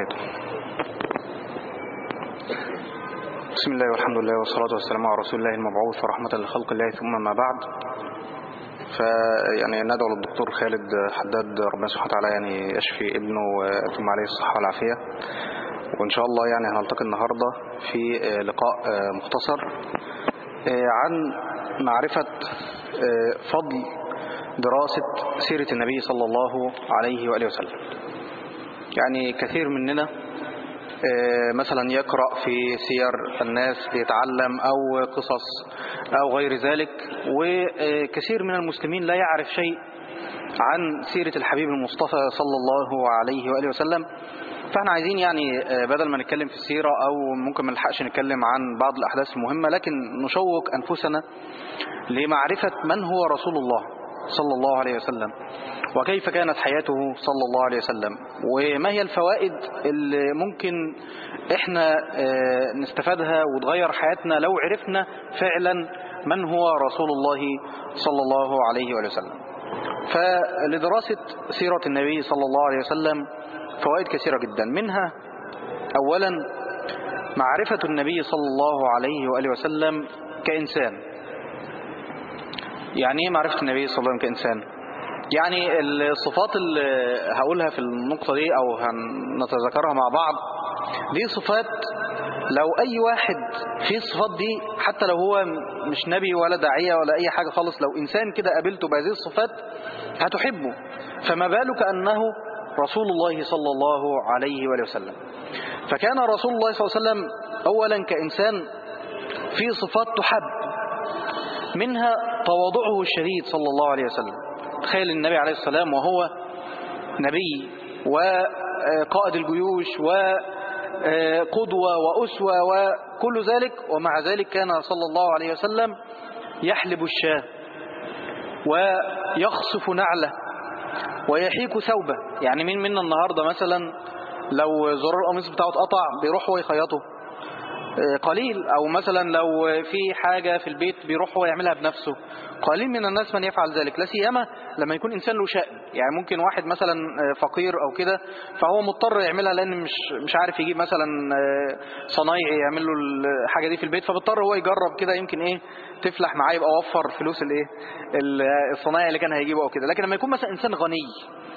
وبركاته بسم الله والحمد لله والصلاة والسلام على رسول الله المبعوث ورحمة لخلق الله ثم ما بعد فيعني ندعو للدكتور خالد حداد ربنا سبحانه وتعالى يعني يشفي ابنه ويتم عليه الصحة والعافية وإن شاء الله يعني هنلتقي النهاردة في لقاء مختصر عن معرفة فضل دراسة سيرة النبي صلى الله عليه وآله وسلم يعني كثير مننا مثلا يقرأ في سير الناس ليتعلم أو قصص أو غير ذلك وكثير من المسلمين لا يعرف شيء عن سيرة الحبيب المصطفى صلى الله عليه وآله وسلم فاحنا عايزين يعني بدل ما نتكلم في السيرة أو ممكن ما نلحقش نتكلم عن بعض الأحداث المهمة لكن نشوق أنفسنا لمعرفة من هو رسول الله صلى الله عليه وسلم وكيف كانت حياته صلى الله عليه وسلم وما هي الفوائد اللي ممكن احنا نستفادها وتغير حياتنا لو عرفنا فعلا من هو رسول الله صلى الله عليه وسلم فلدراسة سيرة النبي صلى الله عليه وسلم فوائد كثيرة جدا منها أولا معرفة النبي صلى الله عليه وآله وسلم كإنسان يعني ايه معرفة النبي صلى الله عليه وسلم كإنسان يعني الصفات اللي هقولها في النقطة دي أو هنتذكرها مع بعض دي صفات لو أي واحد في الصفات دي حتى لو هو مش نبي ولا داعية ولا أي حاجة خالص لو إنسان كده قابلته بهذه الصفات هتحبه فما بالك أنه رسول الله صلى الله عليه وآله وسلم فكان رسول الله صلى الله عليه وسلم أولا كإنسان في صفات تحب منها تواضعه الشديد صلى الله عليه وسلم تخيل النبي عليه السلام وهو نبي وقائد الجيوش وقدوة وأسوة وكل ذلك ومع ذلك كان صلى الله عليه وسلم يحلب الشاة ويخصف نعله ويحيك ثوبه يعني مين منا النهاردة مثلا لو زرار القميص بتاعه اتقطع بيروح هو يخيطه قليل او مثلا لو في حاجة في البيت بيروح هو يعملها بنفسه قليل من الناس من يفعل ذلك لا سيما لما يكون انسان له شأن يعني ممكن واحد مثلا فقير او كده فهو مضطر يعملها لان مش مش عارف يجيب مثلا صنايعي يعمل له الحاجة دي في البيت فبيضطر هو يجرب كده يمكن ايه تفلح معاه يبقى وفر فلوس الايه الصنايعي اللي كان هيجيبه او كده لكن لما يكون مثلا انسان غني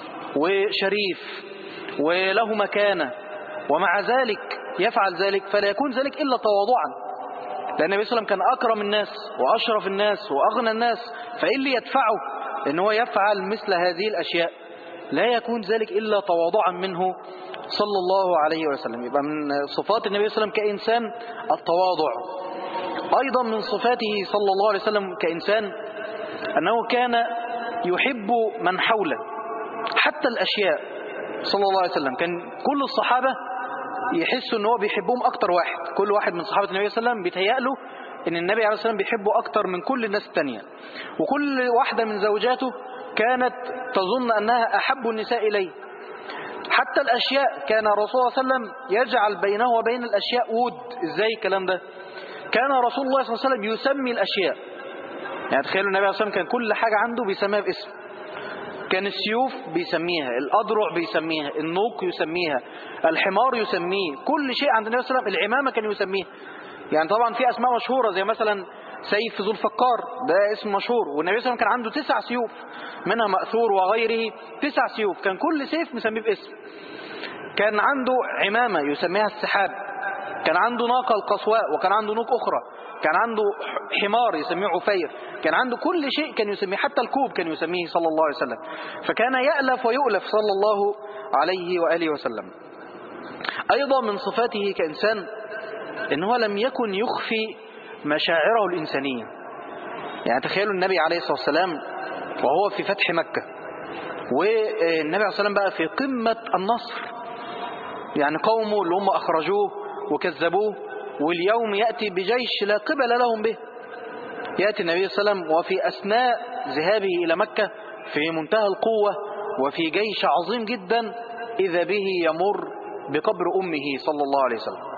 وشريف وله مكانه ومع ذلك يفعل ذلك فلا يكون ذلك إلا تواضعا لأن النبي صلى الله عليه وسلم كان أكرم الناس وأشرف الناس وأغنى الناس فإيه اللي يدفعه إن هو يفعل مثل هذه الأشياء لا يكون ذلك إلا تواضعا منه صلى الله عليه وسلم يبقى من صفات النبي صلى الله عليه وسلم كإنسان التواضع أيضا من صفاته صلى الله عليه وسلم كإنسان أنه كان يحب من حوله حتى الأشياء صلى الله عليه وسلم كان كل الصحابة يحسوا ان هو بيحبهم اكتر واحد كل واحد من صحابة النبي صلى الله عليه وسلم بيتهيأ له ان النبي عليه الصلاة والسلام بيحبه اكتر من كل الناس التانية وكل واحدة من زوجاته كانت تظن انها احب النساء اليه حتى الاشياء كان الرسول صلى الله عليه وسلم يجعل بينه وبين الاشياء ود ازاي الكلام ده كان رسول الله صلى الله عليه وسلم يسمي الاشياء يعني تخيلوا النبي عليه الصلاة والسلام كان كل حاجة عنده بيسميها باسم كان السيوف بيسميها الأضرع بيسميها النوق يسميها الحمار يسميه كل شيء عند النبي صلى الله عليه وسلم العمامة كان يسميها يعني طبعا في أسماء مشهورة زي مثلا سيف ذو الفقار ده اسم مشهور والنبي صلى الله عليه وسلم كان عنده تسع سيوف منها مأثور وغيره تسع سيوف كان كل سيف مسميه باسم كان عنده عمامة يسميها السحاب كان عنده ناقة القصواء وكان عنده نوق أخرى كان عنده حمار يسميه عفير كان عنده كل شيء كان يسميه حتى الكوب كان يسميه صلى الله عليه وسلم فكان يألف ويؤلف صلى الله عليه وآله وسلم أيضا من صفاته كإنسان إنه لم يكن يخفي مشاعره الإنسانية يعني تخيلوا النبي عليه الصلاة والسلام وهو في فتح مكة والنبي عليه الصلاة والسلام بقى في قمة النصر يعني قومه اللي هم أخرجوه وكذبوه واليوم يأتي بجيش لا قبل لهم به يأتي النبي صلى الله عليه وسلم وفي أثناء ذهابه إلى مكة في منتهى القوة وفي جيش عظيم جدا إذا به يمر بقبر أمه صلى الله عليه وسلم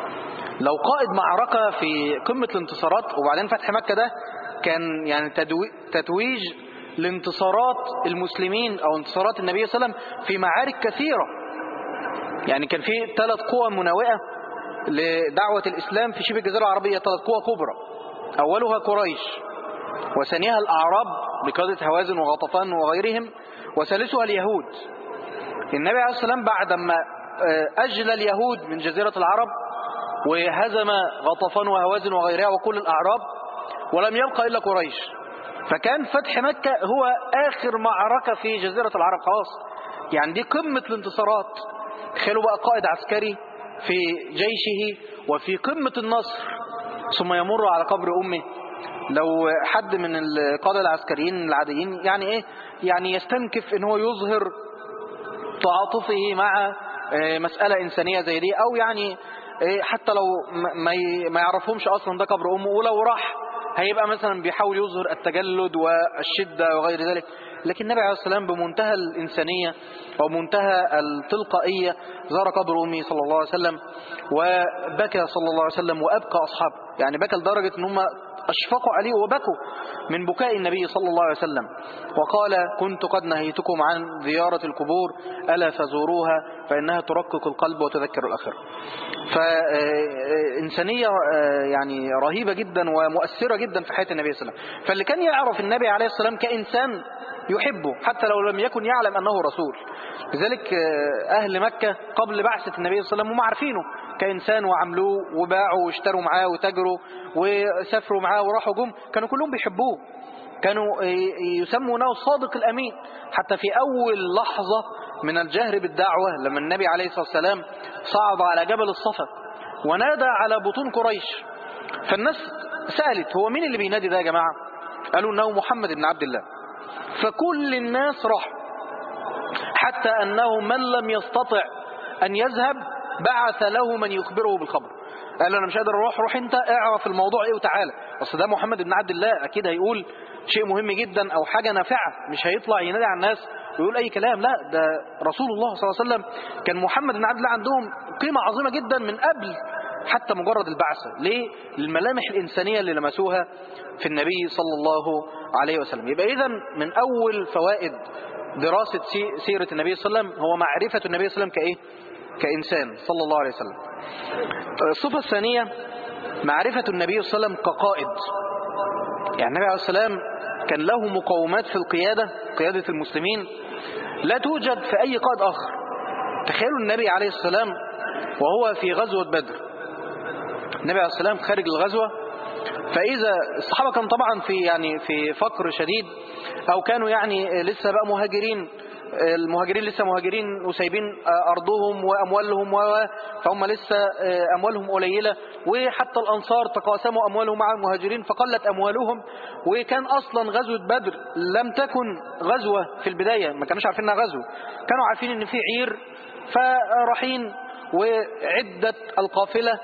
لو قائد معركة في قمة الانتصارات وبعدين فتح مكة ده كان يعني تتويج لانتصارات المسلمين أو انتصارات النبي صلى الله عليه وسلم في معارك كثيرة يعني كان في ثلاث قوى مناوئة لدعوة الإسلام في شبه الجزيرة العربية ثلاث قوى كبرى أولها قريش وثانيها الأعراب بقادة هوازن وغطفان وغيرهم وثالثها اليهود النبي عليه الصلاة والسلام بعدما أجلى اليهود من جزيرة العرب وهزم غطفان وهوازن وغيرها وكل الأعراب ولم يبقى إلا قريش فكان فتح مكة هو آخر معركة في جزيرة العرب خلاص يعني دي قمة الانتصارات تخيلوا بقى قائد عسكري في جيشه وفي قمة النصر ثم يمر على قبر أمه لو حد من القادة العسكريين العاديين يعني ايه يعني يستنكف ان هو يظهر تعاطفه مع مسألة إنسانية زي دي أو يعني حتى لو ما يعرفهمش أصلا ده قبر أمه ولو راح هيبقى مثلا بيحاول يظهر التجلد والشدة وغير ذلك لكن النبي عليه السلام بمنتهى الإنسانية ومنتهى التلقائية زار قبر أمه صلى الله عليه وسلم وبكى صلى الله عليه وسلم وأبكى أصحابه يعني بكى لدرجة أن هم أشفقوا عليه وبكوا من بكاء النبي صلى الله عليه وسلم وقال كنت قد نهيتكم عن زيارة القبور ألا فزوروها فإنها ترقق القلب وتذكر الآخرة فإنسانية يعني رهيبة جدا ومؤثرة جدا في حياة النبي صلى الله عليه وسلم فاللي كان يعرف النبي عليه السلام كإنسان يحبه حتى لو لم يكن يعلم أنه رسول لذلك أهل مكة قبل بعثة النبي صلى الله عليه وسلم هم عارفينه كإنسان وعملوه وباعوا واشتروا معاه وتجروا وسافروا معاه وراحوا جم كانوا كلهم بيحبوه كانوا يسمونه الصادق الأمين حتى في أول لحظة من الجهر بالدعوة لما النبي عليه الصلاة والسلام صعد على جبل الصفا ونادى على بطون قريش فالناس سألت هو مين اللي بينادي ده يا جماعة قالوا انه محمد بن عبد الله فكل الناس راحوا حتى أنه من لم يستطع أن يذهب بعث له من يخبره بالخبر قال له أنا مش قادر أروح روح أنت اعرف الموضوع إيه وتعالى أصل ده محمد بن عبد الله أكيد هيقول شيء مهم جدا أو حاجة نافعة مش هيطلع ينادي على الناس ويقول أي كلام لا ده رسول الله صلى الله عليه وسلم كان محمد بن عبد الله عندهم قيمة عظيمة جدا من قبل حتى مجرد البعثة ليه؟ الملامح الإنسانية اللي لمسوها في النبي صلى الله عليه وسلم يبقى إذا من أول فوائد دراسة سيرة النبي صلى الله عليه وسلم هو معرفة النبي صلى الله عليه وسلم كإيه؟ كإنسان صلى الله عليه وسلم الصفة الثانية معرفة النبي صلى الله عليه وسلم كقائد يعني النبي عليه السلام كان له مقومات في القيادة قيادة المسلمين لا توجد في أي قائد آخر تخيلوا النبي عليه السلام وهو في غزوة بدر النبي عليه السلام خارج الغزوة فإذا الصحابة كانوا طبعا في يعني في فقر شديد أو كانوا يعني لسه بقى مهاجرين المهاجرين لسه مهاجرين وسايبين أرضهم وأموالهم و فهم لسه أموالهم قليلة وحتى الأنصار تقاسموا أموالهم مع المهاجرين فقلت أموالهم وكان أصلا غزوة بدر لم تكن غزوة في البداية ما كانوش عارفين انها غزوة كانوا عارفين ان في عير فرايحين وعدة القافلة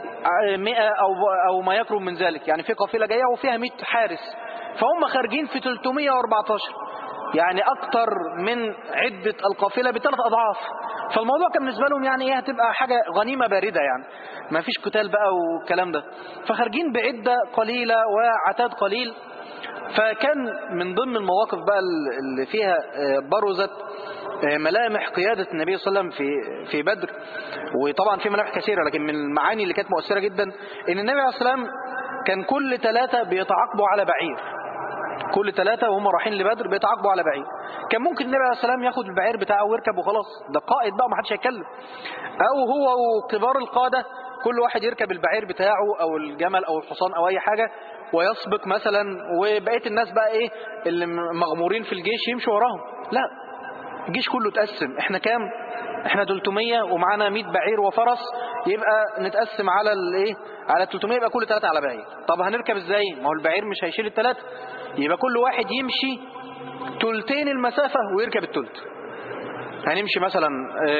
مئة أو, أو ما يقرب من ذلك يعني في قافلة جاية وفيها 100 حارس فهم خارجين في 314 يعني أكتر من عدة القافلة بثلاث أضعاف فالموضوع كان بالنسبة لهم يعني ايه هتبقى حاجة غنيمة باردة يعني ما فيش قتال بقى والكلام ده فخارجين بعدة قليلة وعتاد قليل فكان من ضمن المواقف بقى اللي فيها برزت ملامح قيادة النبي صلى الله عليه وسلم في في بدر وطبعا في ملامح كثيرة لكن من المعاني اللي كانت مؤثرة جدا ان النبي عليه الصلاة والسلام كان كل ثلاثة بيتعاقبوا على بعير كل ثلاثة وهم رايحين لبدر بيتعاقبوا على بعير كان ممكن النبي عليه الصلاة والسلام ياخد البعير بتاعه ويركب وخلاص ده قائد بقى ما حدش هيتكلم او هو وكبار القادة كل واحد يركب البعير بتاعه او الجمل او الحصان او اي حاجة ويسبق مثلا وبقية الناس بقى ايه اللي مغمورين في الجيش يمشوا وراهم لا الجيش كله اتقسم احنا كام احنا 300 ومعانا 100 بعير وفرس يبقى نتقسم على الايه على 300 يبقى كل ثلاثة على بعير طب هنركب ازاي ما هو البعير مش هيشيل الثلاثة يبقى كل واحد يمشي تلتين المسافة ويركب التلت هنمشي مثلا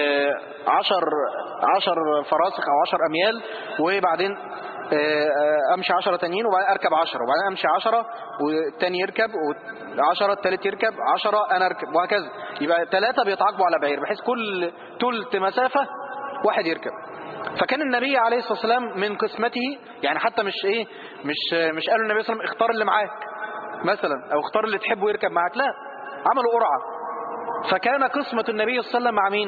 عشر عشر فراسخ او عشر اميال وبعدين امشي عشرة تانيين وبعدين اركب عشرة وبعدين امشي عشرة والتاني يركب وعشرة التالت يركب عشرة انا اركب وهكذا يبقى ثلاثة بيتعاقبوا على بعير بحيث كل تلت مسافة واحد يركب فكان النبي عليه الصلاة والسلام من قسمته يعني حتى مش ايه مش مش قالوا النبي صلى الله عليه وسلم اختار اللي معاك مثلا او اختار اللي تحبه يركب معاك لا عملوا قرعة فكان قسمة النبي صلى الله عليه وسلم مع مين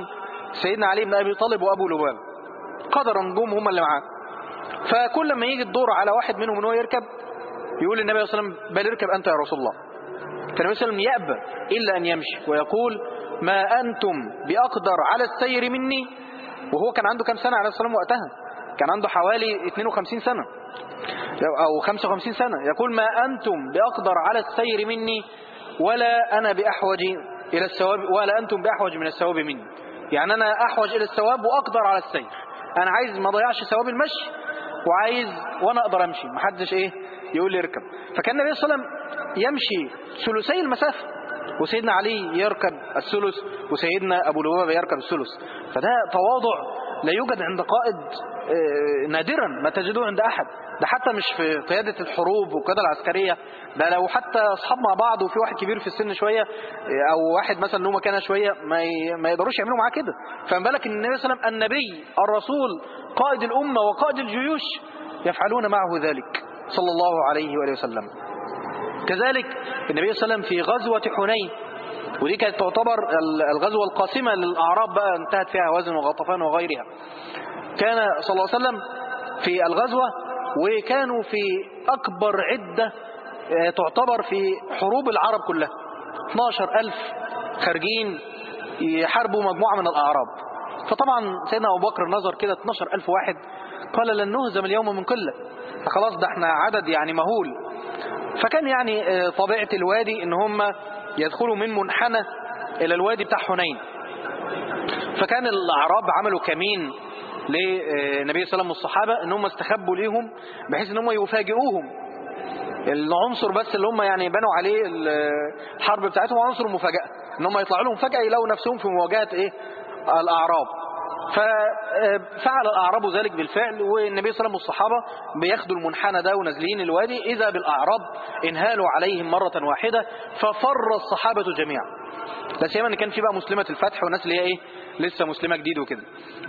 سيدنا علي بن أبي طالب وأبو لباب قدرا نجوم هم اللي معاه فكل ما يجي الدور على واحد منهم ان هو يركب يقول النبي صلى الله عليه وسلم بل اركب أنت يا رسول الله فالنبي صلى الله عليه وسلم يأبى إلا أن يمشي ويقول ما أنتم بأقدر على السير مني وهو كان عنده كم سنة عليه الصلاة والسلام وقتها كان عنده حوالي 52 سنة أو 55 سنة يقول ما أنتم بأقدر على السير مني ولا أنا بأحوج إلى الثواب ولا أنتم بأحوج من الثواب مني يعني أنا أحوج إلى الثواب وأقدر على السير أنا عايز ما ضيعش ثواب المشي وعايز وأنا أقدر أمشي محدش إيه يقول لي اركب فكان النبي صلى الله عليه وسلم يمشي ثلثي المسافة وسيدنا علي يركب الثلث وسيدنا أبو لبابة يركب الثلث فده تواضع لا يوجد عند قائد آه، نادرا ما تجدوه عند أحد ده حتى مش في قيادة الحروب والقيادة العسكرية ده لو حتى أصحاب مع بعض وفي واحد كبير في السن شوية آه، أو واحد مثلا له مكانه شوية ما ي- ما يقدروش يعملوا معاه كده فما بالك إن النبي صلى الله عليه وسلم النبي الرسول قائد الأمة وقائد الجيوش يفعلون معه ذلك صلى الله عليه وآله وسلم كذلك النبي صلى الله عليه وسلم في غزوة حنين ودي كانت تعتبر الغزوة القاسمة للأعراب بقى انتهت فيها وزن وغطفان وغيرها كان صلى الله عليه وسلم في الغزوة وكانوا في أكبر عدة آه، تعتبر في حروب العرب كلها 12 ألف خارجين يحاربوا مجموعة من الأعراب فطبعا سيدنا أبو بكر نظر كده 12 ألف واحد قال لن نهزم اليوم من قلة خلاص ده احنا عدد يعني مهول فكان يعني آه، طبيعة الوادي ان هم يدخلوا من منحنى الى الوادي بتاع حنين فكان الاعراب عملوا كمين للنبي صلى الله عليه وسلم والصحابه ان هم استخبوا ليهم بحيث ان هم يفاجئوهم العنصر بس اللي هم يعني بنوا عليه الحرب بتاعتهم عنصر مفاجاه ان هم يطلعوا لهم فجاه يلاقوا نفسهم في مواجهه ايه الاعراب ففعل الأعراب ذلك بالفعل والنبي صلى الله عليه وسلم والصحابة بياخدوا المنحنى ده ونازلين الوادي إذا بالأعراب انهالوا عليهم مرة واحدة ففر الصحابة جميعا لا سيما ان كان في بقى مسلمة الفتح والناس اللي هي ايه لسه مسلمة جديد وكده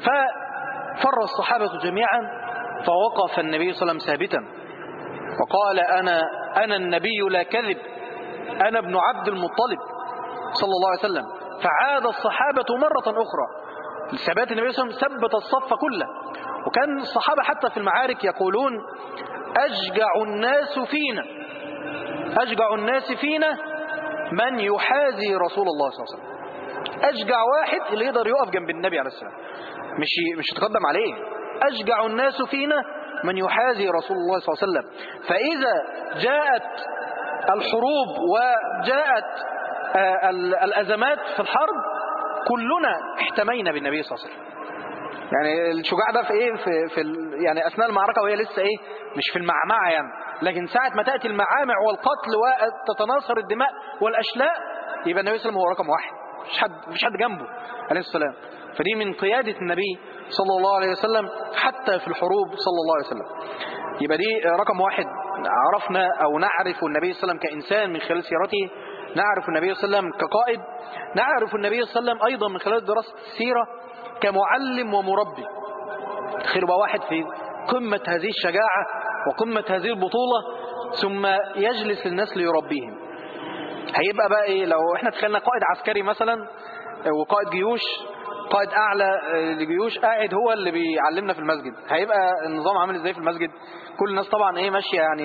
ففر الصحابة جميعا فوقف النبي صلى الله عليه وسلم ثابتا وقال أنا أنا النبي لا كذب أنا ابن عبد المطلب صلى الله عليه وسلم فعاد الصحابة مرة أخرى ثبات النبي صلى الله عليه وسلم ثبت الصف كله وكان الصحابة حتى في المعارك يقولون أشجع الناس فينا أشجع الناس فينا من يحاذي رسول الله صلى الله عليه وسلم أشجع واحد اللي يقدر يقف جنب النبي عليه السلام مش مش يتقدم عليه أشجع الناس فينا من يحاذي رسول الله صلى الله عليه وسلم فإذا جاءت الحروب وجاءت آه، ال- الأزمات في الحرب كلنا احتمينا بالنبي صلى الله عليه وسلم يعني الشجاع ده في ايه في, في ال- يعني اثناء المعركه وهي لسه ايه مش في المعمعه يعني لكن ساعه ما تاتي المعامع والقتل وتتناثر الدماء والاشلاء يبقى النبي صلى الله عليه وسلم هو رقم واحد مش حد مش حد جنبه عليه السلام فدي من قياده النبي صلى الله عليه وسلم حتى في الحروب صلى الله عليه وسلم يبقى دي رقم واحد عرفنا او نعرف النبي صلى الله عليه وسلم كانسان من خلال سيرته نعرف النبي صلى الله عليه وسلم كقائد نعرف النبي صلى الله عليه وسلم ايضا من خلال دراسه السيره كمعلم ومربي تخيل بقى واحد في قمة هذه الشجاعة وقمة هذه البطولة ثم يجلس للناس ليربيهم هيبقى بقى ايه لو احنا تخيلنا قائد عسكري مثلا وقائد جيوش قائد اعلى لجيوش قاعد هو اللي بيعلمنا في المسجد هيبقى النظام عامل ازاي في المسجد كل الناس طبعا ايه ماشيه يعني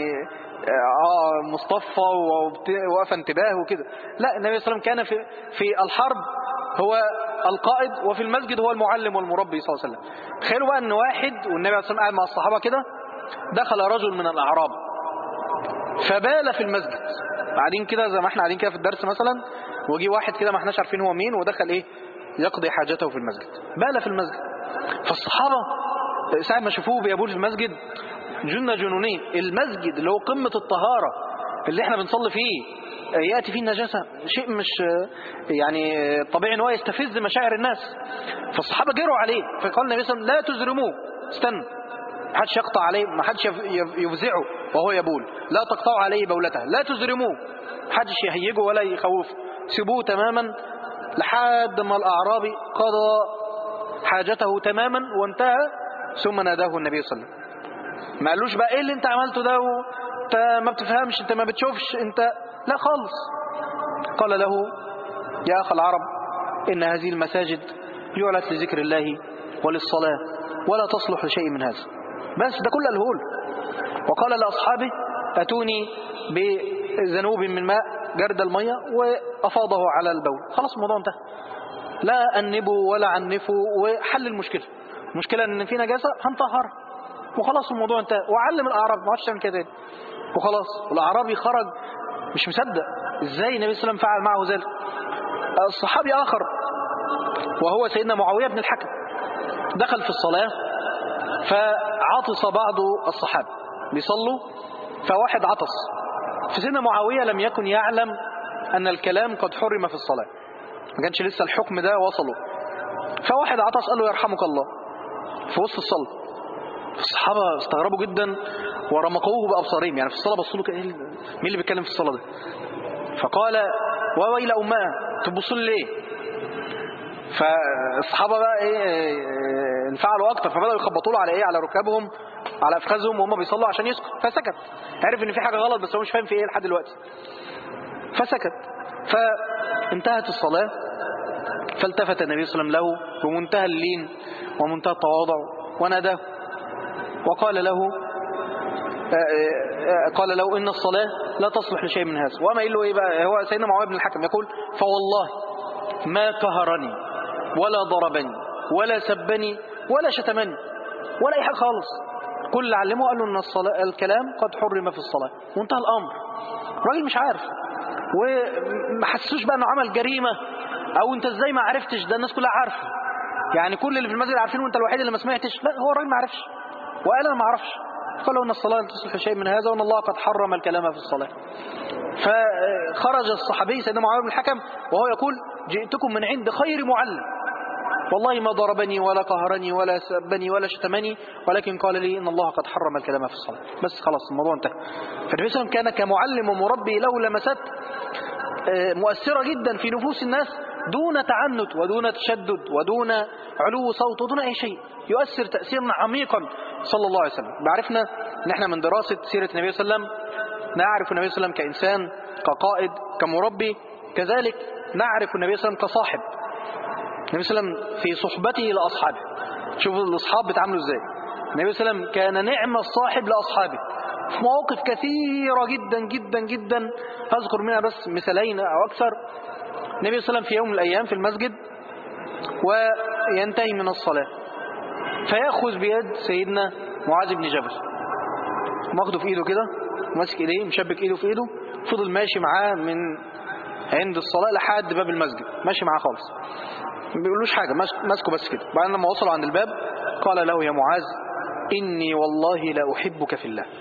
اه مصطفى وواقفه انتباه وكده لا النبي صلى الله عليه وسلم كان في في الحرب هو القائد وفي المسجد هو المعلم والمربي صلى الله عليه وسلم تخيلوا بقى ان واحد والنبي عليه الصلاه والسلام قاعد مع الصحابه كده دخل رجل من الاعراب فبال في المسجد قاعدين كده زي ما احنا قاعدين كده في الدرس مثلا وجي واحد كده ما احناش عارفين هو مين ودخل ايه يقضي حاجته في المسجد بال في المسجد فالصحابه ساعه ما شافوه بيبول في المسجد جن جنونين المسجد اللي هو قمه الطهاره اللي احنا بنصلي فيه ياتي فيه النجاسه شيء مش يعني طبيعي ان هو يستفز مشاعر الناس فالصحابه جروا عليه فقال النبي صلى الله عليه وسلم لا تزرموه استنى ما حدش يقطع عليه ما حدش يف- يف- يفزعه وهو يبول لا تقطعوا عليه بولته لا تزرموه ما حدش يهيجه ولا يخوفه سيبوه تماما لحد ما الأعرابي قضى حاجته تماما وانتهى ثم ناداه النبي صلى الله عليه وسلم ما قالوش بقى ايه اللي انت عملته ده انت ما بتفهمش انت ما بتشوفش انت لا خالص قال له يا أخ العرب إن هذه المساجد جعلت لذكر الله وللصلاة ولا تصلح لشيء من هذا بس ده كل الهول وقال لأصحابه أتوني بذنوب من ماء جرد المية وأفاضه على البول خلاص الموضوع انتهى لا أنبوا ولا عنفوا وحل المشكلة المشكلة ان في نجاسة هنطهرها وخلاص الموضوع انتهى وعلم الأعراب ما عادش تعمل كده تاني وخلاص والأعرابي خرج مش مصدق ازاي النبي صلى الله عليه وسلم فعل معه ذلك الصحابي آخر وهو سيدنا معاوية بن الحكم دخل في الصلاة فعطس بعض الصحابة بيصلوا فواحد عطس فسيدنا معاوية لم يكن يعلم أن الكلام قد حرم في الصلاة ما كانش لسه الحكم ده وصله فواحد عطس قال له يرحمك الله في وسط الصلاة الصحابة استغربوا جدا ورمقوه بأبصارهم يعني في الصلاة بصوا له كده إيه اللي- مين اللي بيتكلم في الصلاة ده فقال وويل أمها تبصوا لي ليه فالصحابة بقى ايه إيه، انفعلوا اكتر فبدأوا يخبطوا له على ايه على ركابهم على افخاذهم وهم بيصلوا عشان يسكت فسكت عرف ان في حاجة غلط بس هو مش فاهم في ايه لحد دلوقتي فسكت فانتهت الصلاة فالتفت النبي صلى الله عليه وسلم له بمنتهى اللين ومنتهى التواضع وناداه وقال له آه، آه، آه، قال له إن الصلاة لا تصلح لشيء من هذا وما قال له إيه بقى هو سيدنا معاوية بن الحكم يقول فوالله ما قهرني ولا ضربني ولا سبني ولا شتمني ولا أي حاجة خالص كل اللي علمه قال له إن الصلاة الكلام قد حرم في الصلاة وانتهى الأمر الراجل مش عارف وما حسوش بقى انه عمل جريمة او انت ازاي ما عرفتش ده الناس كلها عارفه يعني كل اللي في المسجد عارفين وانت الوحيد اللي ما سمعتش لا هو الراجل ما عرفش وقال انا ما اعرفش قالوا ان الصلاة لا تصلح شيء من هذا وان الله قد حرم الكلام في الصلاة فخرج الصحابي سيدنا معاوية بن الحكم وهو يقول جئتكم من عند خير معلم والله ما ضربني ولا قهرني ولا سبني ولا شتمني ولكن قال لي ان الله قد حرم الكلام في الصلاة بس خلاص الموضوع انتهى فالنبي صلى الله عليه وسلم كان كمعلم ومربي له لمسات آه، مؤثرة جدا في نفوس الناس دون تعنت ودون تشدد ودون علو صوت ودون أي شيء يؤثر تأثيرا عميقا صلى الله عليه وسلم بعرفنا ان احنا من دراسة سيرة النبي صلى الله عليه وسلم نعرف النبي صلى الله عليه وسلم كإنسان كقائد كمربي كذلك نعرف النبي صلى الله عليه وسلم كصاحب النبي صلى الله عليه وسلم في صحبته لأصحابه شوفوا الأصحاب بيتعاملوا ازاي النبي صلى الله عليه وسلم كان نعم الصاحب لأصحابه في مواقف كثيرة جدا جدا جدا أذكر منها بس مثالين أو أكثر النبي صلى الله عليه وسلم في يوم من الأيام في المسجد وينتهي من الصلاة فيأخذ بيد سيدنا معاذ بن جبل ماخده في ايده كده ماسك ايديه مشبك ايده في ايده فضل ماشي معاه من عند الصلاة لحد باب المسجد ماشي معاه خالص ما بيقولوش حاجة ماسك- ماسكه بس كده بعدين لما وصلوا عند الباب قال له يا معاذ إني والله لا أحبك في الله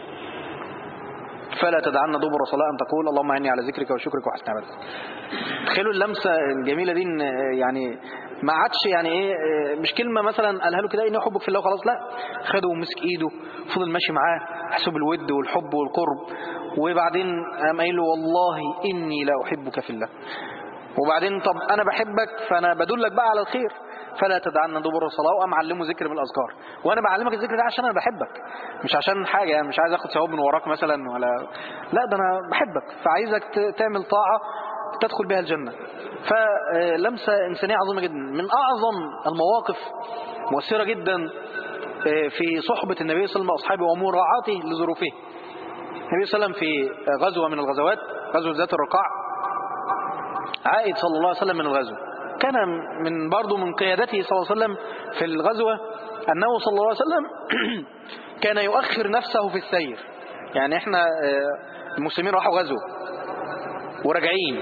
فلا تدعنا دبر صلاة أن تقول اللهم أعني على ذكرك وشكرك وحسن عبادتك تخيلوا اللمسة الجميلة دي إن يعني ما عادش يعني ايه إيه، مش كلمة مثلا قالها له كده اني احبك في الله وخلاص لا خده ومسك ايده فضل ماشي معاه حسب الود والحب والقرب وبعدين قام قايل له والله اني لا احبك في الله وبعدين طب انا بحبك فانا بدلك بقى على الخير فلا تدعنا دبر الصلاه وقام علمه ذكر من الاذكار وانا بعلمك الذكر ده عشان انا بحبك مش عشان حاجه يعني مش عايز اخد ثواب من وراك مثلا ولا لا ده انا بحبك فعايزك ت- تعمل طاعه تدخل بها الجنه فلمسه انسانيه عظيمه جدا من اعظم المواقف مؤثره جدا آه، في صحبه النبي صلى الله عليه وسلم واصحابه ومراعاته لظروفه النبي صلى الله عليه وسلم في غزوه من الغزوات غزوه ذات الرقاع عائد صلى الله عليه وسلم من الغزو كان من برضه من قيادته صلى الله عليه وسلم في الغزوة أنه صلى الله عليه وسلم كان يؤخر نفسه في السير يعني احنا آه، المسلمين راحوا غزو وراجعين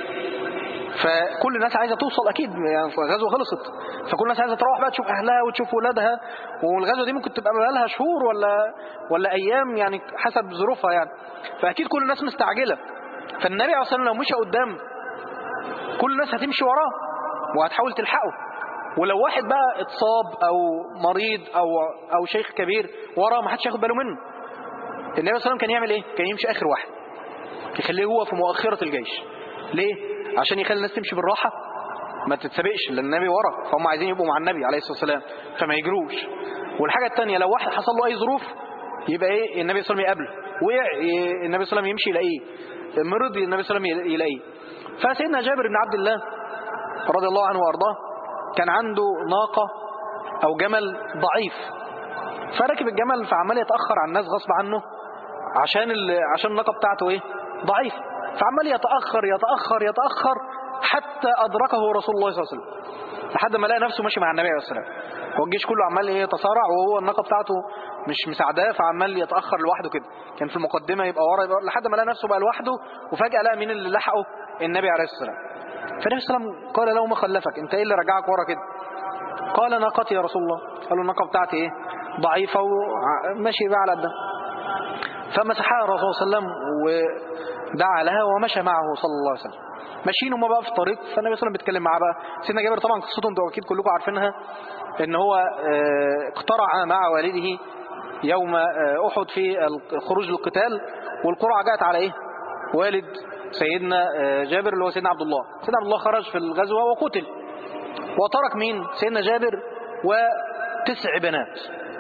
فكل الناس عايزة توصل أكيد يعني الغزوة خلصت فكل الناس عايزة تروح بقى تشوف أهلها وتشوف ولادها والغزوة دي ممكن تبقى بقى لها شهور ولا ولا أيام يعني حسب ظروفها يعني فأكيد كل الناس مستعجلة فالنبي عليه الصلاة والسلام لو مشى قدام كل الناس هتمشي وراه وهتحاول تلحقه ولو واحد بقى اتصاب او مريض او او شيخ كبير وراه ما حدش ياخد باله منه النبي صلى الله عليه وسلم كان يعمل ايه كان يمشي اخر واحد يخليه هو في مؤخرة الجيش ليه عشان يخلي الناس تمشي بالراحة ما تتسبقش لان النبي ورا فهم عايزين يبقوا مع النبي عليه الصلاة والسلام فما يجروش والحاجة الثانية لو واحد حصل له اي ظروف يبقى ايه النبي صلى الله عليه وسلم يقابله وقع ي- النبي صلى الله عليه وسلم يمشي يلاقيه مرض النبي صلى الله عليه وسلم يلاقيه فسيدنا جابر بن عبد الله رضي الله عنه وارضاه كان عنده ناقة أو جمل ضعيف فركب الجمل فعمال يتأخر عن الناس غصب عنه عشان ال... عشان الناقة بتاعته ايه ضعيف فعمال يتأخر يتأخر يتأخر حتى أدركه رسول الله صلى الله عليه وسلم لحد ما لقى نفسه ماشي مع النبي عليه الصلاة والسلام هو الجيش كله عمال ايه يتصارع وهو الناقة بتاعته مش مساعداه فعمال يتأخر لوحده كده كان في المقدمة يبقى ورا يبقى لحد ما لقى نفسه بقى لوحده وفجأة لقى مين اللي لحقه النبي عليه الصلاة والسلام فالنبي صلى الله عليه وسلم قال له ما خلفك انت ايه اللي رجعك ورا كده قال ناقتي يا رسول الله قال له الناقة بتاعتي ايه ضعيفة وماشي بقى على قدها فمسحها الرسول صلى الله عليه وسلم ودعا لها ومشى معه صلى الله عليه وسلم ماشيين هما بقى في الطريق فالنبي صلى الله عليه وسلم بيتكلم معاه بقى سيدنا جابر طبعا قصته انتوا اكيد كلكم عارفينها ان هو اه اقترع مع والده يوم اه احد في الخروج للقتال والقرعه جاءت على ايه والد سيدنا اه جابر اللي هو سيدنا عبد الله سيدنا عبد الله خرج في الغزوه وقتل وترك مين سيدنا جابر وتسع بنات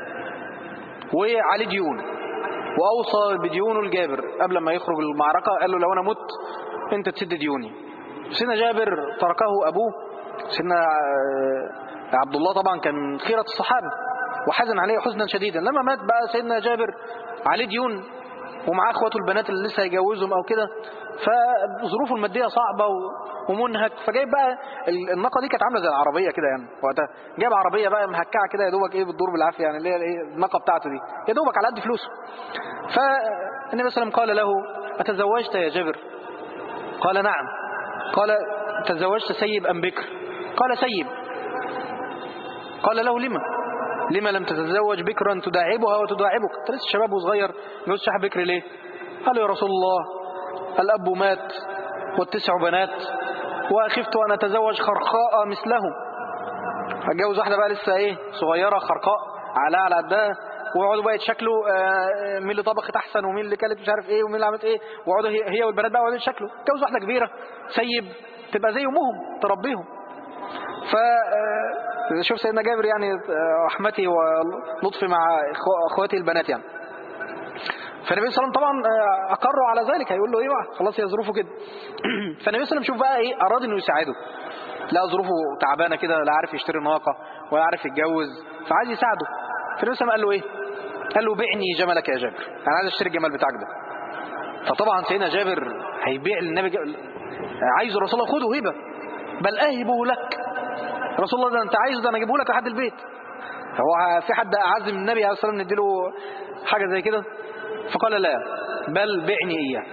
وعلي ديون واوصى بديونه الجابر قبل ما يخرج المعركه قال له لو انا مت انت تسد ديوني سيدنا جابر تركه ابوه سيدنا عبد الله طبعا كان خيرة الصحابة وحزن عليه حزنا شديدا لما مات بقى سيدنا جابر عليه ديون ومعاه اخواته البنات اللي لسه هيجوزهم او كده فظروفه الماديه صعبه ومنهك فجايب بقى الناقه دي كانت عامله زي العربيه كده يعني وقتها جايب عربيه بقى مهكعه كده يا دوبك ايه بتدور بالعافيه يعني اللي هي ايه الناقه بتاعته دي يا دوبك على قد فلوسه فالنبي صلى الله عليه وسلم قال له اتزوجت يا جابر قال نعم قال تزوجت سيب ام بكر قال سيب قال له لما لما لم تتزوج بكرا تداعبها وتداعبك انت لسه شباب وصغير جوز شحب بكر ليه قال يا رسول الله الأب مات والتسع بنات وخفت أن أتزوج خرقاء مثلهم هتجوز واحدة بقى لسه ايه صغيرة خرقاء على على قدها ويقعدوا بقى يتشكلوا مين اللي طبخت احسن ومين اللي كلت مش عارف ايه ومين اللي عملت ايه ويقعدوا هي والبنات بقى يقعدوا يتشكلوا اتجوز واحده كبيره سيب تبقى زي امهم تربيهم ف شوف سيدنا جابر يعني رحمتي ولطفي مع اخواتي البنات يعني فالنبي صلى الله عليه وسلم طبعا اقروا على ذلك هيقول له ايه بقى خلاص هي ظروفه كده فالنبي صلى الله عليه وسلم شوف بقى ايه اراد انه يساعده لا ظروفه تعبانه كده لا عارف يشتري ناقه ولا عارف يتجوز فعايز يساعده فالنبي صلى الله عليه وسلم قال له ايه قال له بعني جملك يا جابر انا عايز اشتري الجمال بتاعك ده فطبعا سيدنا جابر هيبيع للنبي جمل. عايزه رسول الله خده هبه بل اهبه لك رسول الله ده انت عايزه ده انا اجيبه لك لحد البيت هو في حد اعز من النبي عليه الصلاه والسلام نديله حاجه زي كده فقال لا بل بعني اياه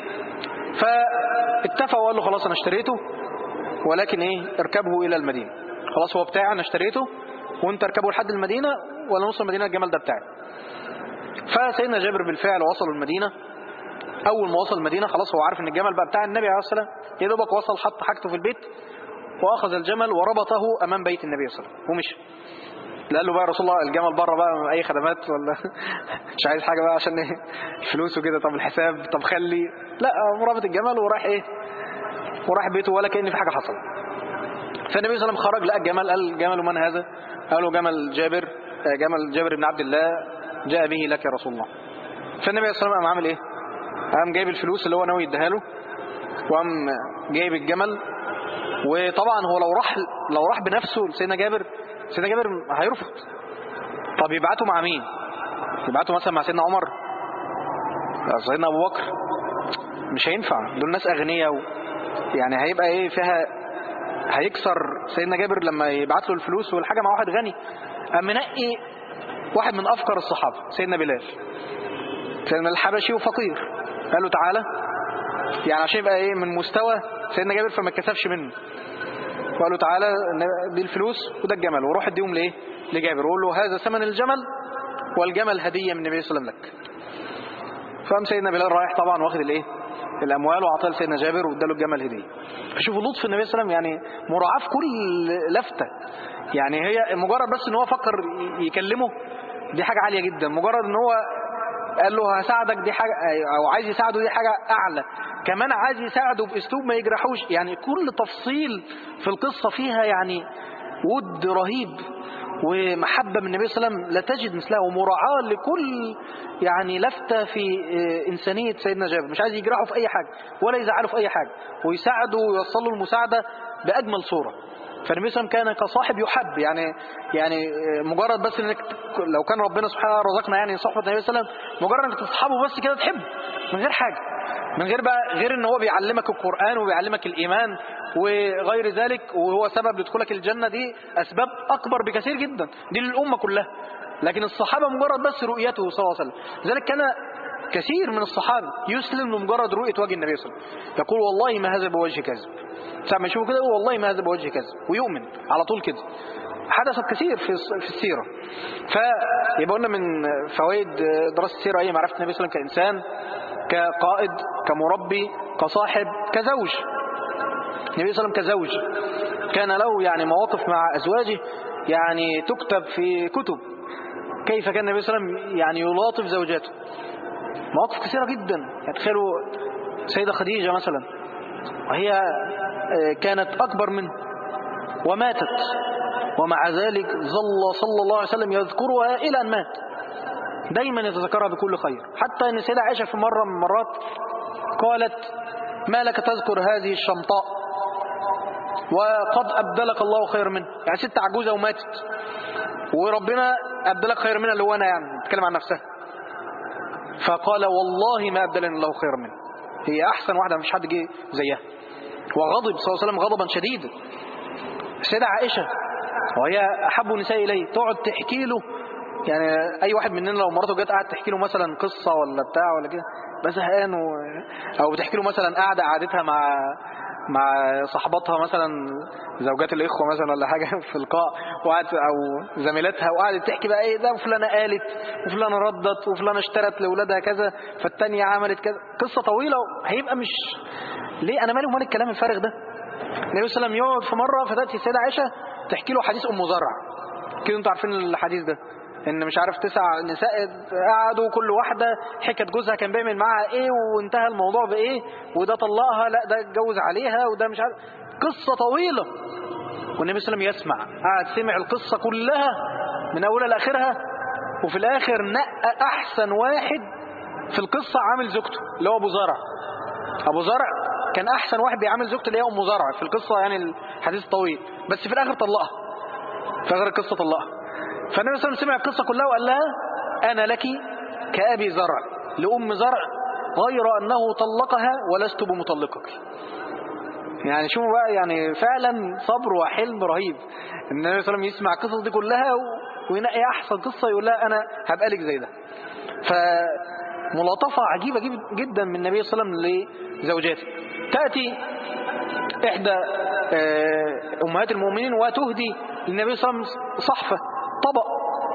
فاتفق وقال له خلاص انا اشتريته ولكن ايه اركبه الى المدينه خلاص هو بتاعي انا اشتريته وانت اركبه لحد المدينه ولا نص المدينه الجمل ده بتاعي فسيدنا جابر بالفعل وصلوا المدينه اول ما وصل المدينه خلاص هو عارف ان الجمل بقى بتاع النبي عليه الصلاه والسلام يا دوبك وصل حط حاجته في البيت واخذ الجمل وربطه امام بيت النبي صلى الله عليه وسلم ومشي لا قال له بقى يا رسول الله الجمل بره بقى اي خدمات ولا مش عايز حاجه بقى عشان ايه الفلوس وكده طب الحساب طب خلي لا رابط الجمل وراح ايه وراح بيته ولا كأن في حاجه حصلت فالنبي صلى الله عليه وسلم خرج لقى الجمل قال جمل من هذا قال له جمل جابر جمل جابر بن عبد الله جاء به لك يا رسول الله فالنبي صلى الله عليه وسلم قام عامل ايه قام جايب الفلوس اللي هو ناوي يديها له وقام جايب الجمل وطبعا هو لو راح لو راح بنفسه لسيدنا جابر سيدنا جابر هيرفض طب يبعته مع مين يبعته مثلا مع سيدنا عمر سيدنا ابو بكر مش هينفع دول ناس اغنياء و... يعني هيبقى ايه فيها هيكسر سيدنا جابر لما يبعت له الفلوس والحاجه مع واحد غني قام منقي واحد من افقر الصحابه سيدنا بلال سيدنا الحبشي وفقير قال له تعالى يعني عشان يبقى ايه من مستوى سيدنا جابر فما اتكسفش منه وقال له تعالى دي الفلوس وده الجمل وروح اديهم لايه لجابر وقول له هذا ثمن الجمل والجمل هديه من النبي صلى الله عليه وسلم لك فقام سيدنا بلال رايح طبعا واخد الايه الاموال وعطاه لسيدنا جابر واداله الجمل هديه فشوفوا لطف النبي صلى الله عليه وسلم يعني مراعاه في كل لفته يعني هي مجرد بس ان هو فكر يكلمه دي حاجه عاليه جدا مجرد ان هو قال له هساعدك دي حاجه او عايز يساعده دي حاجه اعلى كمان عايز يساعده باسلوب ما يجرحوش يعني كل تفصيل في القصه فيها يعني ود رهيب ومحبه من النبي صلى الله عليه وسلم لا تجد مثلها ومراعاه لكل يعني لفته في انسانيه سيدنا جابر مش عايز يجرحه في اي حاجه ولا يزعله في اي حاجه ويساعده ويوصل له المساعده باجمل صوره فالنبي صلى الله عليه وسلم كان كصاحب يحب يعني يعني مجرد بس انك لو كان ربنا سبحانه رزقنا يعني صحبه النبي صلى الله عليه وسلم مجرد انك تصحبه بس كده تحب من غير حاجه من غير بقى غير ان هو بيعلمك القران وبيعلمك الايمان وغير ذلك وهو سبب لدخولك الجنه دي اسباب اكبر بكثير جدا دي للامه كلها لكن الصحابه مجرد بس رؤيته صلى الله عليه وسلم لذلك كان كثير من الصحابه يسلم لمجرد رؤيه وجه النبي صلى الله عليه وسلم يقول والله ما هذا بوجه كذب ساعة ما يشوفه كده يقول والله ما هذا بوجه كذب ويؤمن على طول كده حدثت كثير في في السيرة فيبقى قلنا من فوائد دراسة السيرة هي معرفة النبي صلى الله عليه وسلم كإنسان كقائد كمربي كصاحب كزوج النبي صلى الله عليه وسلم كزوج كان له يعني مواقف مع أزواجه يعني تكتب في كتب كيف كان النبي صلى الله عليه وسلم يعني يلاطف زوجاته مواقف كثيرة جدا يعني تخيلوا سيدة خديجة مثلا وهي كانت أكبر منه وماتت ومع ذلك ظل صلى الله عليه وسلم يذكرها إلى أن مات دايما يتذكرها بكل خير حتى أن سيدة عائشة في مرة من المرات قالت ما لك تذكر هذه الشمطاء وقد أبدلك الله خير منه يعني ست عجوزة وماتت وربنا أبدلك خير منها اللي هو أنا يعني تتكلم عن نفسها فقال والله ما أبدلني الله خير منه هي أحسن واحدة مفيش حد جه زيها وغضب صلى الله عليه وسلم غضبا شديدا السيدة عائشة وهي أحب النساء إليه تقعد تحكي له يعني أي واحد مننا لو مراته جت قاعد تحكي له مثلا قصة ولا بتاع ولا كده بس زهقان و... أو بتحكي له مثلا قاعدة قعدتها مع مع صاحباتها مثلا زوجات الإخوة مثلا ولا حاجة في اللقاء وقعدت أو زميلتها وقعدت تحكي بقى إيه ده وفلانة قالت وفلانة ردت وفلانة اشترت لأولادها كذا فالتانية عملت كذا قصة طويلة هيبقى مش ليه أنا مالي ومال الكلام الفارغ ده النبي صلى الله عليه وسلم يقعد في مرة فتأتي السيدة عائشة تحكي له حديث أم زرع كده انتوا عارفين الحديث ده ان مش عارف تسع نساء قعدوا كل واحدة حكت جوزها كان بيعمل معاها ايه وانتهى الموضوع بايه وده طلقها لا ده اتجوز عليها وده مش عارف قصة طويلة والنبي صلى الله عليه وسلم يسمع قعد سمع القصة كلها من اولها لاخرها وفي الاخر نقى احسن واحد في القصة عامل زوجته اللي هو ابو زرع ابو زرع كان احسن واحد بيعامل زوجته اللي هي ام زرع في القصة يعني الحديث طويل بس في الاخر طلقها في اخر القصة طلقها فالنبي صلى الله عليه وسلم سمع القصة كلها وقال لها انا لك كابي زرع لام زرع غير انه طلقها ولست بمطلقك يعني شوفوا بقى يعني فعلا صبر وحلم رهيب النبي صلى الله عليه وسلم يسمع القصص دي كلها وينقي احسن قصة يقول لها انا هبقى لك زي ده فملاطفة عجيبة جدا من النبي صلى الله عليه وسلم لزوجاته تأتي إحدى أمهات المؤمنين وتهدي للنبي صلى الله عليه وسلم صحفة طبق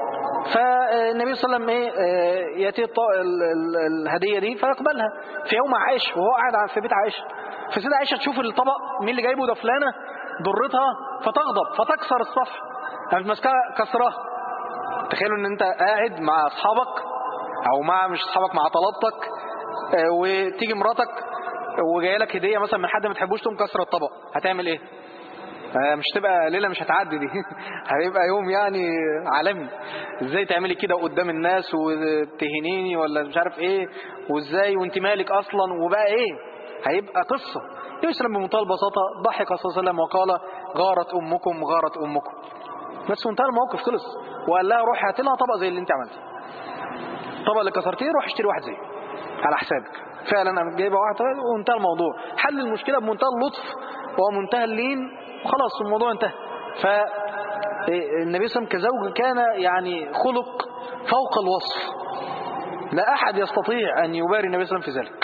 فالنبي صلى الله عليه وسلم يأتي الهدية دي فيقبلها في يوم عائشة وهو قاعد في بيت عائشة فسيدة عائشة تشوف الطبق مين اللي جايبه ده فلانة ضرتها فتغضب فتكسر الصفحة قامت ماسكاها كسرها تخيلوا ان انت قاعد مع اصحابك او مع مش اصحابك مع طلبتك وتيجي مراتك وجايه لك هديه مثلا من حد ما تحبوش تقوم كسر الطبق هتعمل ايه مش تبقى ليله مش هتعدي دي هيبقى يوم يعني عالمي ازاي تعملي كده قدام الناس وتهنيني ولا مش عارف ايه وازاي وانت مالك اصلا وبقى ايه هيبقى قصه يسلم بمنتهى البساطه ضحك صلى الله عليه وسلم وقال غارت امكم غارت امكم بس منتهى الموقف خلص وقال لها روحي هات لها طبق زي اللي انت عملتيه الطبق اللي كسرتيه روح اشتري واحد زيه على حسابك فعلا انا جايبه واحد وانتهى الموضوع حل المشكله بمنتهى اللطف ومنتهى اللين وخلاص الموضوع انتهى فالنبي صلى الله عليه وسلم كزوج كان يعني خلق فوق الوصف لا احد يستطيع ان يباري النبي صلى الله عليه وسلم في ذلك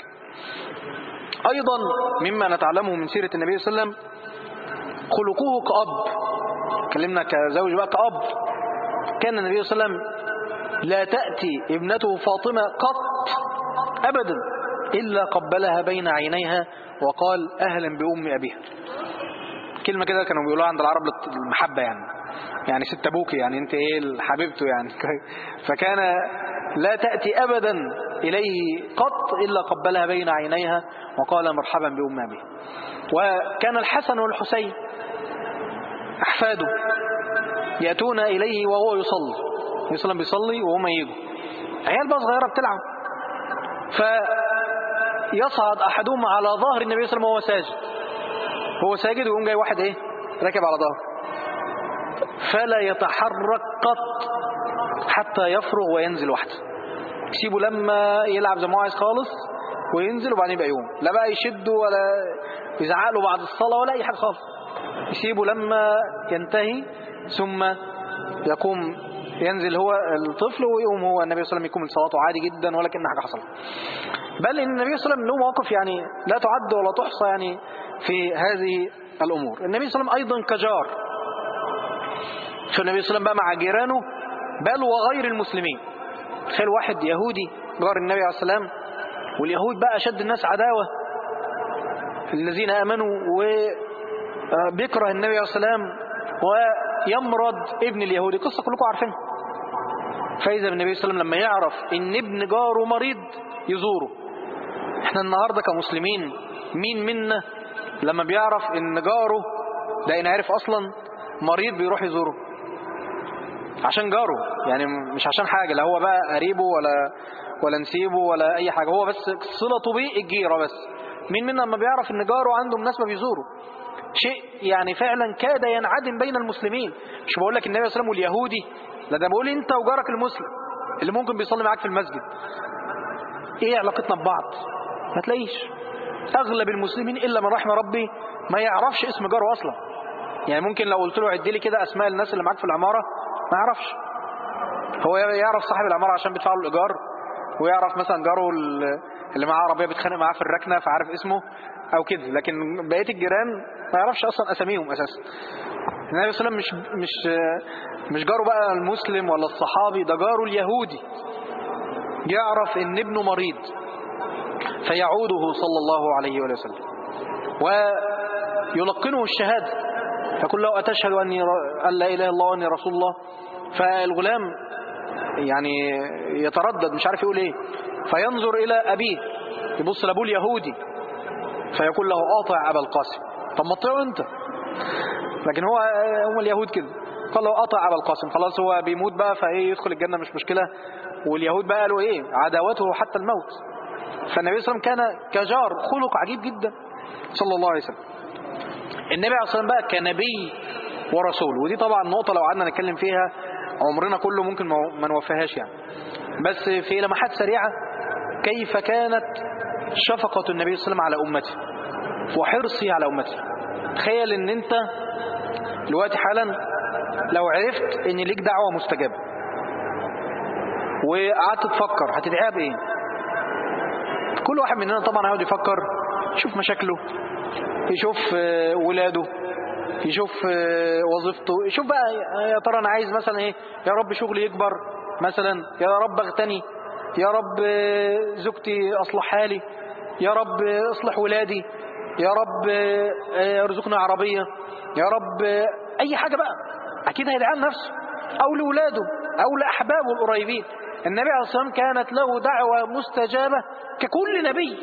ايضا مما نتعلمه من سيره النبي صلى الله عليه وسلم خلقه كأب كلمنا كزوج بقى كأب كان النبي صلى الله عليه وسلم لا تأتي ابنته فاطمة قط أبدا إلا قبلها بين عينيها وقال أهلا بأم أبيها كلمة كده كانوا بيقولوها عند العرب المحبة يعني يعني ست أبوك يعني أنت إيه حبيبته يعني فكان لا تأتي أبدا إليه قط إلا قبلها بين عينيها وقال مرحبا بأم أبيها وكان الحسن والحسين أحفاده يأتون إليه وهو يصلي يصلي بيصلي وهم يجوا عيال بقى صغيرة بتلعب فيصعد أحدهم على ظهر النبي صلى الله عليه وسلم وهو ساجد هو ساجد ويقوم جاي واحد إيه راكب على ظهره فلا يتحرك قط حتى يفرغ وينزل وحده يسيبه لما يلعب زي ما هو عايز خالص وينزل وبعدين يبقى يقوم لا بقى يشده ولا يزعق له بعد الصلاة ولا أي حاجة خالص يسيبه لما ينتهي ثم يقوم ينزل هو الطفل ويقوم هو النبي صلى الله عليه وسلم يقوم لصلاته عادي جدا ولا كأن حاجة حصلت بل إن النبي صلى الله عليه وسلم له مواقف يعني لا تعد ولا تحصى يعني في هذه الأمور النبي صلى الله عليه وسلم أيضا كجار فالنبي صلى الله عليه وسلم بقى مع جيرانه بل وغير المسلمين تخيل واحد يهودي جار النبي عليه السلام واليهود بقى أشد الناس عداوة الذين آمنوا وبيكره النبي عليه السلام ويمرض ابن اليهودي قصة كلكم عارفينها فإذا النبي صلى الله عليه وسلم لما يعرف إن ابن جاره مريض يزوره احنا النهاردة كمسلمين مين منا لما بيعرف إن جاره ده إن عارف أصلا مريض بيروح يزوره عشان جاره يعني مش عشان حاجة لا هو بقى قريبه ولا ولا نسيبه ولا أي حاجة هو بس صلته بيه الجيرة بس مين منا لما بيعرف إن جاره عنده مناسبة بيزوره شيء يعني فعلا كاد ينعدم بين المسلمين مش بقول لك النبي صلى الله عليه وسلم واليهودي لا ده بقول انت وجارك المسلم اللي ممكن بيصلي معاك في المسجد ايه علاقتنا ببعض ما تلاقيش اغلب المسلمين الا من رحم ربي ما يعرفش اسم جاره اصلا يعني ممكن لو قلت له عد لي كده اسماء الناس اللي معاك في العماره ما يعرفش هو يعرف صاحب العماره عشان بيدفع له الايجار ويعرف مثلا جاره اللي معاه عربيه بيتخانق معاه في الركنه فعارف اسمه او كده لكن بقيه الجيران ما يعرفش اصلا اساميهم اساسا النبي صلى الله عليه وسلم مش مش مش جاره بقى المسلم ولا الصحابي ده جاره اليهودي يعرف ان ابنه مريض فيعوده صلى الله عليه وآله وسلم ويلقنه الشهادة يقول له أتشهد أني أن لا إله إلا الله وأني رسول الله فالغلام يعني يتردد مش عارف يقول إيه فينظر إلى أبيه يبص لأبوه اليهودي فيقول له أطع أبا القاسم طب ما تطيعه أنت لكن هو هم اليهود كده قال له أطع أبا القاسم خلاص هو بيموت بقى فإيه يدخل الجنة مش مشكلة واليهود بقى قالوا إيه عداوته حتى الموت فالنبي صلى الله عليه وسلم كان كجار خلق عجيب جدا صلى الله عليه وسلم النبي عليه الصلاة والسلام بقى كنبي ورسول ودي طبعا نقطة لو قعدنا نتكلم فيها عمرنا كله ممكن ما نوفيهاش يعني بس في لمحات سريعة كيف كانت شفقة النبي صلى الله عليه وسلم على أمته وحرصه على أمته تخيل ان انت دلوقتي حالا لو عرفت ان ليك دعوة مستجابة وقعدت تفكر هتدعيها بايه كل واحد مننا طبعا هيقعد يفكر يشوف مشاكله يشوف ولاده يشوف وظيفته يشوف بقى يا ترى انا عايز مثلا ايه يا رب شغلي يكبر مثلا يا رب اغتني يا رب زوجتي اصلح حالي يا رب اصلح ولادي يا رب ارزقنا عربية يا رب اي حاجة بقى اكيد هيدعي لنفسه او لاولاده او لاحبابه القريبين النبي عليه الصلاة والسلام كانت له دعوة مستجابة ككل نبي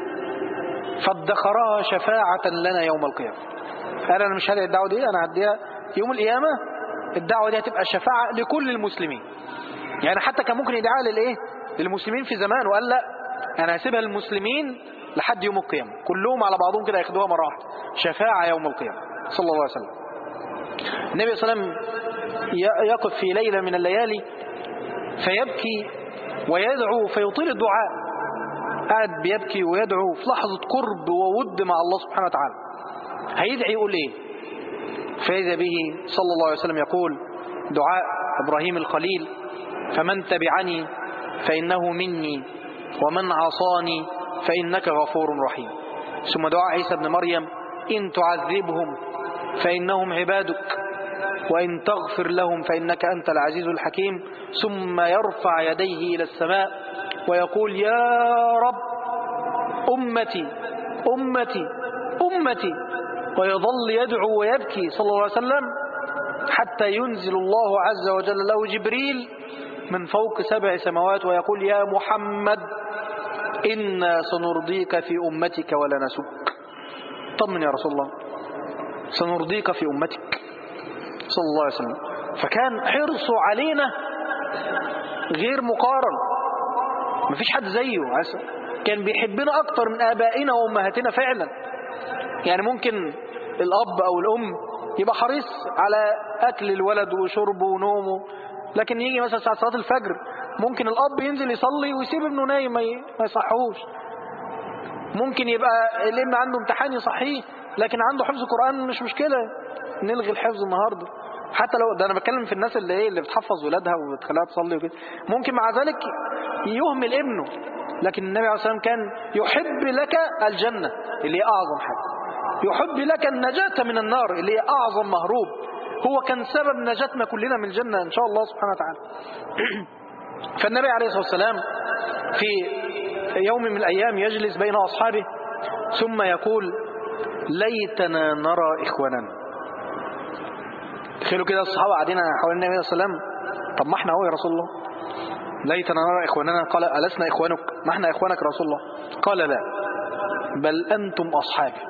فادخرها شفاعة لنا يوم القيامة قال أنا مش هدعي الدعوة دي أنا هديها يوم القيامة الدعوة دي هتبقى شفاعة لكل المسلمين يعني حتى كان ممكن يدعها للإيه للمسلمين في زمان وقال لا أنا هسيبها للمسلمين لحد يوم القيامة كلهم على بعضهم كده ياخدوها مرة واحدة شفاعة يوم القيامة صلى الله عليه وسلم النبي صلى الله عليه وسلم يقف في ليلة من الليالي فيبكي ويدعو فيطيل الدعاء قاعد بيبكي ويدعو في لحظة قرب وود مع الله سبحانه وتعالى هيدعي يقول ايه فإذا به صلى الله عليه وسلم يقول دعاء إبراهيم الخليل فمن تبعني فإنه مني ومن عصاني فإنك غفور رحيم ثم دعاء عيسى بن مريم إن تعذبهم فإنهم عبادك وإن تغفر لهم فإنك أنت العزيز الحكيم ثم يرفع يديه إلى السماء ويقول يا رب أمتي أمتي أمتي ويظل يدعو ويبكي صلى الله عليه وسلم حتى ينزل الله عز وجل له جبريل من فوق سبع سماوات ويقول يا محمد إنا سنرضيك في أمتك ولا نسك طمن يا رسول الله سنرضيك في أمتك صلى الله عليه وسلم فكان حرصه علينا غير مقارن مفيش حد زيه كان بيحبنا أكتر من آبائنا وأمهاتنا فعلا يعني ممكن الأب أو الأم يبقى حريص على أكل الولد وشربه ونومه لكن يجي مثلا ساعة صلاة الفجر ممكن الأب ينزل يصلي ويسيب ابنه نايم ما ي- ما يصحوش ممكن يبقى الابن عنده امتحان يصحيه لكن عنده حفظ قرآن مش مشكلة نلغي الحفظ النهاردة حتى لو ده انا بتكلم في الناس اللي ايه اللي بتحفظ ولادها وبتخليها تصلي وكده ممكن مع ذلك يهمل ابنه لكن النبي عليه الصلاه والسلام كان يحب لك الجنه اللي هي اعظم حاجه يحب لك النجاه من النار اللي هي اعظم مهروب هو كان سبب نجاتنا كلنا من الجنه ان شاء الله سبحانه وتعالى فالنبي عليه الصلاه والسلام في يوم من الايام يجلس بين اصحابه ثم يقول ليتنا نرى اخواننا تخيلوا كده الصحابة قاعدين حوالين النبي صلى الله عليه وسلم طب ما احنا اهو يا رسول الله ليتنا نرى إخواننا قال ألسنا إخوانك ما احنا إخوانك يا رسول الله قال لا بل أنتم أصحابي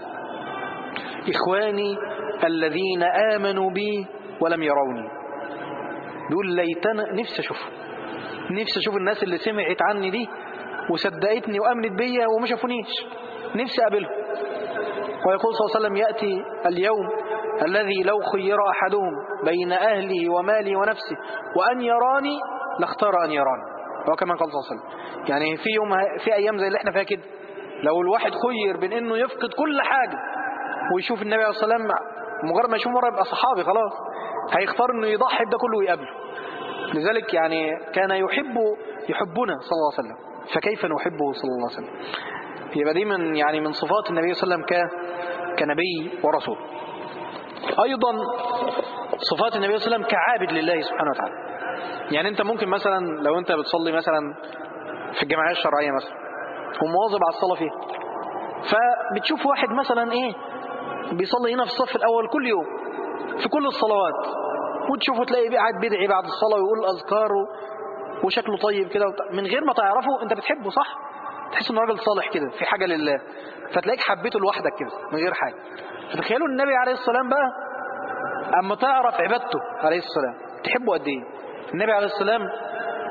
إخواني الذين آمنوا بي ولم يروني بيقول ليتنا نفسي أشوف نفسي أشوف الناس اللي سمعت عني دي وصدقتني وأمنت بيا وما شافونيش نفسي أقابلهم ويقول صلى الله عليه وسلم يأتي اليوم الذي لو خير أحدهم بين أهله وماله ونفسه وأن يراني لاختار أن يراني وكما قال صلى الله عليه وسلم يعني في يوم في أيام زي اللي احنا فيها كده لو الواحد خير بين إنه يفقد كل حاجة ويشوف النبي عليه الصلاة والسلام مجرد ما يشوف مرة يبقى صحابي خلاص هيختار إنه يضحي بده كله ويقابله لذلك يعني كان يحب يحبنا صلى الله عليه وسلم فكيف نحبه صلى الله عليه وسلم يبقى دي من يعني من صفات النبي صلى الله عليه وسلم ك كنبي ورسول أيضا صفات النبي صلى الله عليه وسلم كعابد لله سبحانه وتعالى يعني أنت ممكن مثلا لو أنت بتصلي مثلا في الجمعية الشرعية مثلا ومواظب على الصلاة فيها فبتشوف واحد مثلا إيه بيصلي هنا في الصف الأول كل يوم في كل الصلوات وتشوفه تلاقيه قاعد بيدعي بعد الصلاة ويقول أذكار وشكله طيب كده من غير ما تعرفه أنت بتحبه صح تحس انه راجل صالح كده في حاجة لله فتلاقيك حبيته لوحدك كده من غير حاجة فتخيلوا النبي عليه الصلاة والسلام بقى أما تعرف عبادته عليه الصلاة والسلام تحبه قد إيه النبي عليه الصلاة والسلام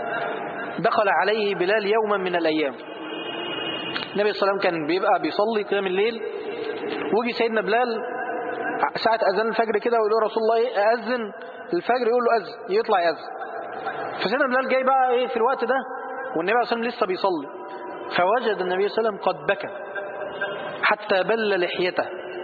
دخل عليه بلال يوما من الأيام النبي صلى الله عليه وسلم كان بيبقى بيصلي قيام الليل ويجي سيدنا بلال ساعة أذان الفجر كده ويقول له رسول الله إيه أذن الفجر يقول له أذن يطلع يأذن فسيدنا بلال جاي بقى إيه في الوقت ده والنبي عليه الصلاة والسلام لسه بيصلي فوجد النبي صلى الله عليه وسلم قد بكى حتى بل لحيته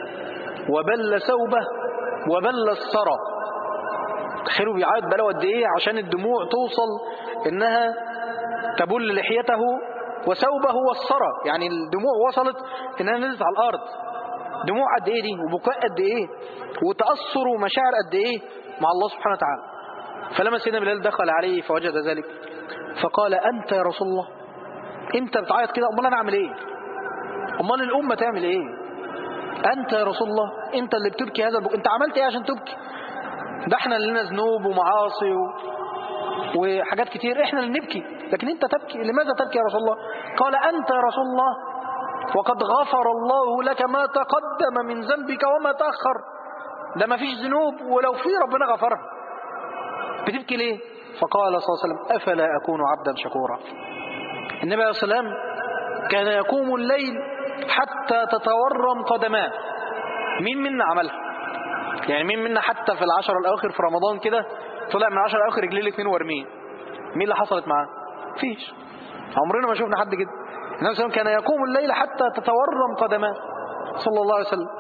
وبل ثوبه وبل الثرى تخيلوا بيعيط بقاله قد ايه عشان الدموع توصل انها تبل لحيته وثوبه والثرى يعني الدموع وصلت انها نزلت على الارض دموع قد ايه دي وبكاء قد ايه وتاثر ومشاعر قد ايه مع الله سبحانه وتعالى فلما سيدنا بلال دخل عليه فوجد ذلك فقال انت يا رسول الله انت بتعيط كده امال انا اعمل ايه امال الامه تعمل ايه انت يا رسول الله انت اللي بتبكي هذا البكاء انت عملت ايه عشان تبكي ده احنا اللي لنا ذنوب ومعاصي و... وحاجات كتير احنا اللي نبكي لكن انت تبكي لماذا تبكي يا رسول الله قال انت يا رسول الله وقد غفر الله لك ما تقدم من ذنبك وما تأخر ده ما فيش ذنوب ولو في ربنا غفرها بتبكي ليه فقال صلى الله عليه وسلم أفلا أكون عبدا شكورا النبي عليه الصلاة والسلام كان يقوم الليل حتى تتورم قدماه مين منا عملها يعني مين منا حتى في العشر الأواخر في رمضان كده طلع من العشر الأواخر رجليه الاثنين وارمين مين اللي حصلت معاه فيش عمرنا ما شفنا حد كده النبي صلى الله عليه وسلم كان يقوم الليل حتى تتورم قدماه صلى الله عليه وسلم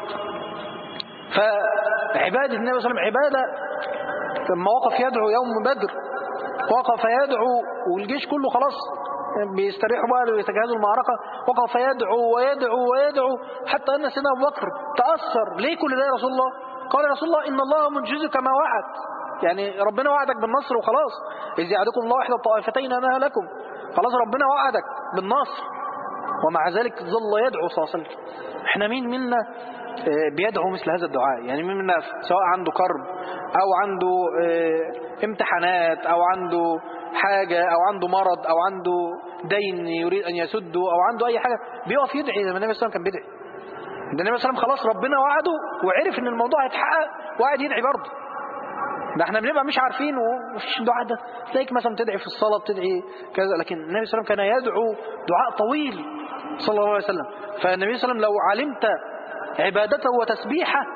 فعبادة النبي صلى الله عليه وسلم عبادة لما وقف يدعو يوم بدر وقف يدعو والجيش كله خلاص بيستريحوا بقى ويتجهزوا المعركة وقف يدعو ويدعو ويدعو حتى أن سيدنا أبو بكر تأثر ليه كل ده يا رسول الله قال يا رسول الله إن الله منجزك ما وعد يعني ربنا وعدك بالنصر وخلاص إذ يعدكم الله إحدى الطائفتين أنها لكم خلاص ربنا وعدك بالنصر ومع ذلك ظل يدعو صلى الله عليه وسلم احنا مين منا بيدعو مثل هذا الدعاء يعني مين منا سواء عنده كرب أو عنده امتحانات أو عنده حاجة أو عنده مرض أو عنده دين يريد أن يسده أو عنده أي حاجة بيقف يدعي زي ما النبي صلى الله عليه وسلم كان بيدعي ده النبي صلى الله عليه وسلم خلاص ربنا وعده وعرف ان الموضوع هيتحقق وقاعد يدعي برضه ده احنا بنبقى مش عارفين ومفيش دعاء ده تلاقيك مثلا بتدعي في الصلاة بتدعي كذا لكن النبي صلى الله عليه وسلم كان يدعو دعاء طويل صلى الله عليه وسلم فالنبي صلى الله عليه وسلم لو علمت عبادته وتسبيحه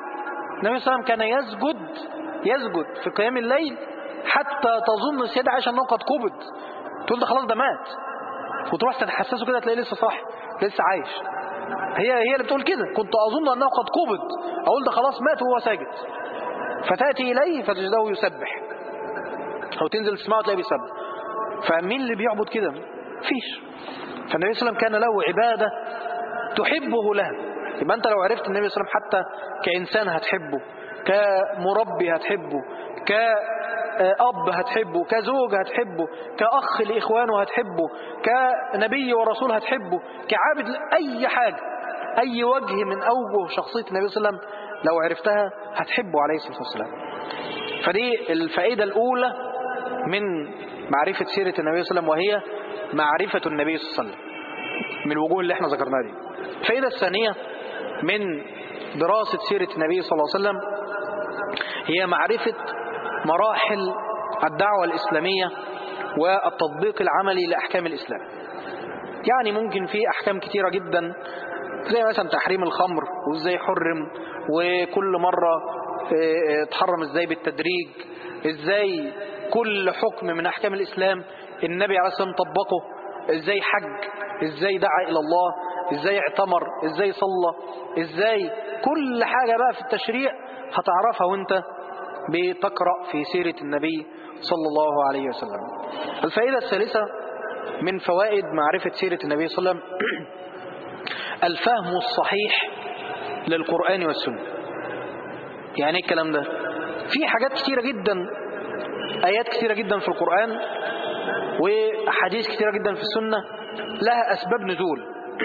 النبي صلى الله عليه وسلم كان يسجد يسجد في قيام الليل حتى تظن السيدة عائشة أنه قد قبض تقول ده خلاص ده مات وتروح تتحسسه كده تلاقيه لسه صاحي لسه عايش هي هي اللي بتقول كده كنت أظن أنه قد قبض أقول ده خلاص مات وهو ساجد فتأتي إليه فتجده يسبح أو تنزل تسمعه تلاقيه بيسبح فمين اللي بيعبد كده فيش فالنبي صلى الله عليه وسلم كان له عبادة تحبه لها يبقى أنت لو عرفت النبي صلى الله عليه وسلم حتى كإنسان هتحبه كمربي هتحبه كأب هتحبه كزوج هتحبه كأخ لإخوانه هتحبه كنبي ورسول هتحبه كعابد أي حاجة أي وجه من أوجه شخصية النبي صلى الله عليه وسلم لو عرفتها هتحبه عليه الصلاة والسلام فدي الفائدة الأولى من معرفة سيرة النبي صلى الله عليه وسلم وهي معرفة النبي صلى الله عليه وسلم من الوجوه اللي احنا ذكرناها دي الفائدة الثانية من دراسة سيرة النبي صلى الله عليه وسلم هي معرفة مراحل الدعوة الإسلامية والتطبيق العملي لأحكام الإسلام يعني ممكن في أحكام كتيرة جدا زي مثلا تحريم الخمر وازاي حرم وكل مرة تحرم ازاي بالتدريج ازاي كل حكم من أحكام الإسلام النبي عليه الصلاة والسلام طبقه ازاي حج ازاي دعا إلى الله ازاي اعتمر ازاي صلى ازاي كل حاجة بقى في التشريع هتعرفها وانت بتقرأ في سيرة النبي صلى الله عليه وسلم الفائدة الثالثة من فوائد معرفة سيرة النبي صلى الله عليه وسلم الفهم الصحيح للقرآن والسنة يعني ايه الكلام ده في حاجات كتيرة جدا آيات كتيرة جدا في القرآن وحديث كتيرة جدا في السنة لها أسباب نزول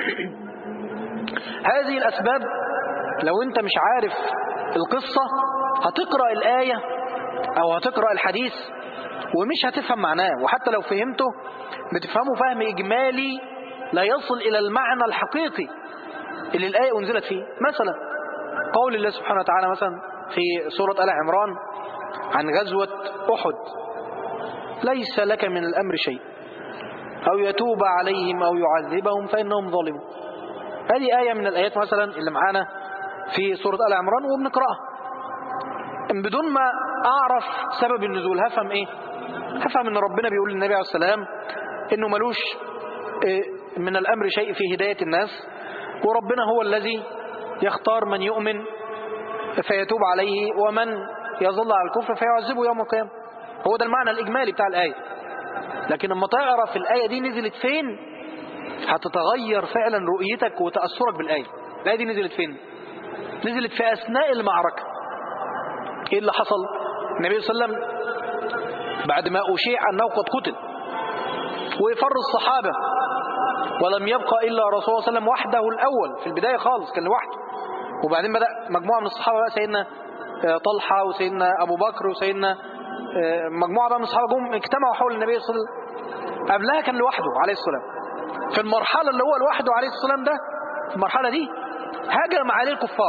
هذه الأسباب لو أنت مش عارف القصة هتقرأ الآية أو هتقرأ الحديث ومش هتفهم معناه وحتى لو فهمته بتفهمه فهم إجمالي لا يصل إلى المعنى الحقيقي اللي الآية أنزلت فيه مثلا قول الله سبحانه وتعالى مثلا في سورة آل عمران عن غزوة أحد ليس لك من الأمر شيء أو يتوب عليهم أو يعذبهم فإنهم ظالمون هذه آية من الآيات مثلا اللي معانا في سورة آل عمران وبنقرأها بدون ما أعرف سبب النزول هفهم إيه هفهم إن ربنا بيقول للنبي عليه السلام إنه ملوش من الأمر شيء في هداية الناس وربنا هو الذي يختار من يؤمن فيتوب عليه ومن يظل على الكفر فيعذبه يوم القيامة هو ده المعنى الإجمالي بتاع الآية لكن لما تعرف الآية دي نزلت فين هتتغير فعلا رؤيتك وتأثرك بالآية الآية دي نزلت فين نزلت في أثناء المعركة إيه اللي حصل النبي صلى الله عليه وسلم بعد ما أشيع أنه قد قتل وفر الصحابة ولم يبقى إلا رسول الله صلى الله عليه وسلم وحده الأول في البداية خالص كان لوحده وبعدين بدأ مجموعة من الصحابة بقى سيدنا طلحة وسيدنا أبو بكر وسيدنا مجموعة بقى من الصحابة جم اجتمعوا حول النبي صلى الله عليه وسلم قبلها كان لوحده عليه السلام في المرحلة اللي هو لوحده عليه السلام ده في المرحلة دي هاجم عليه الكفار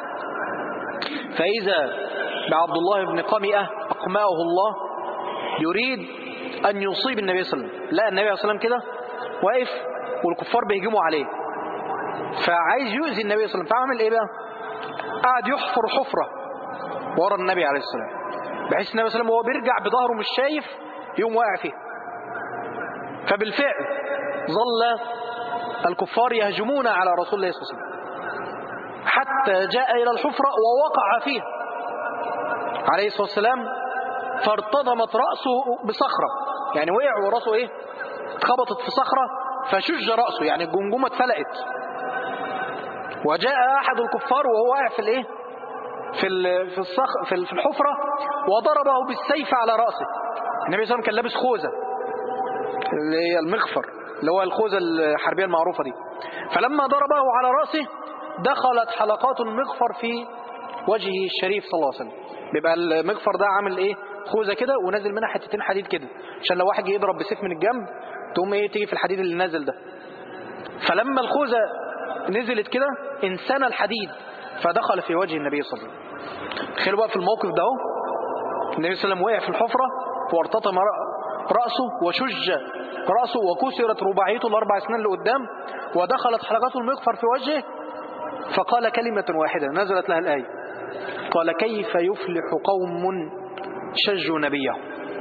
فإذا بعبد الله بن قمئة أقماه الله يريد أن يصيب النبي صلى الله عليه وسلم لا النبي صلى الله عليه وسلم كده واقف والكفار بيهجموا عليه فعايز يؤذي النبي صلى الله عليه وسلم فعمل ايه بقى قعد يحفر حفرة ورا النبي عليه السلام بحيث النبي صلى الله عليه وسلم وهو بيرجع بظهره مش شايف يقوم واقع فيه فبالفعل ظل الكفار يهجمون على رسول الله صلى الله عليه وسلم حتى جاء إلى الحفرة ووقع فيها عليه الصلاة والسلام فارتضمت رأسه بصخرة يعني وقع ورأسه ايه اتخبطت في صخرة فشج رأسه يعني الجمجمة اتفلقت وجاء أحد الكفار وهو واقع في الايه في في الصخ في الحفرة وضربه بالسيف على رأسه النبي صلى الله عليه وسلم كان لابس خوذة اللي هي المغفر اللي هو الخوذة الحربية المعروفة دي فلما ضربه على رأسه دخلت حلقات المغفر في وجهه الشريف صلى الله عليه وسلم بيبقى المغفر ده عامل ايه خوذة كده ونازل منها حتتين حديد كده عشان لو واحد يضرب بسيف من الجنب تقوم ايه تيجي في الحديد اللي نازل ده فلما الخوذة نزلت كده انسنى الحديد فدخل في وجه النبي صلى الله عليه وسلم تخيلوا بقى في الموقف ده اهو النبي صلى الله عليه وسلم وقع في الحفرة وارتطم رأسه وشج رأسه وكسرت رباعيته الأربع سنين اللي قدام ودخلت حلقات المغفر في وجهه فقال كلمة واحدة نزلت لها الآية قال كيف يفلح قوم شجوا نبيهم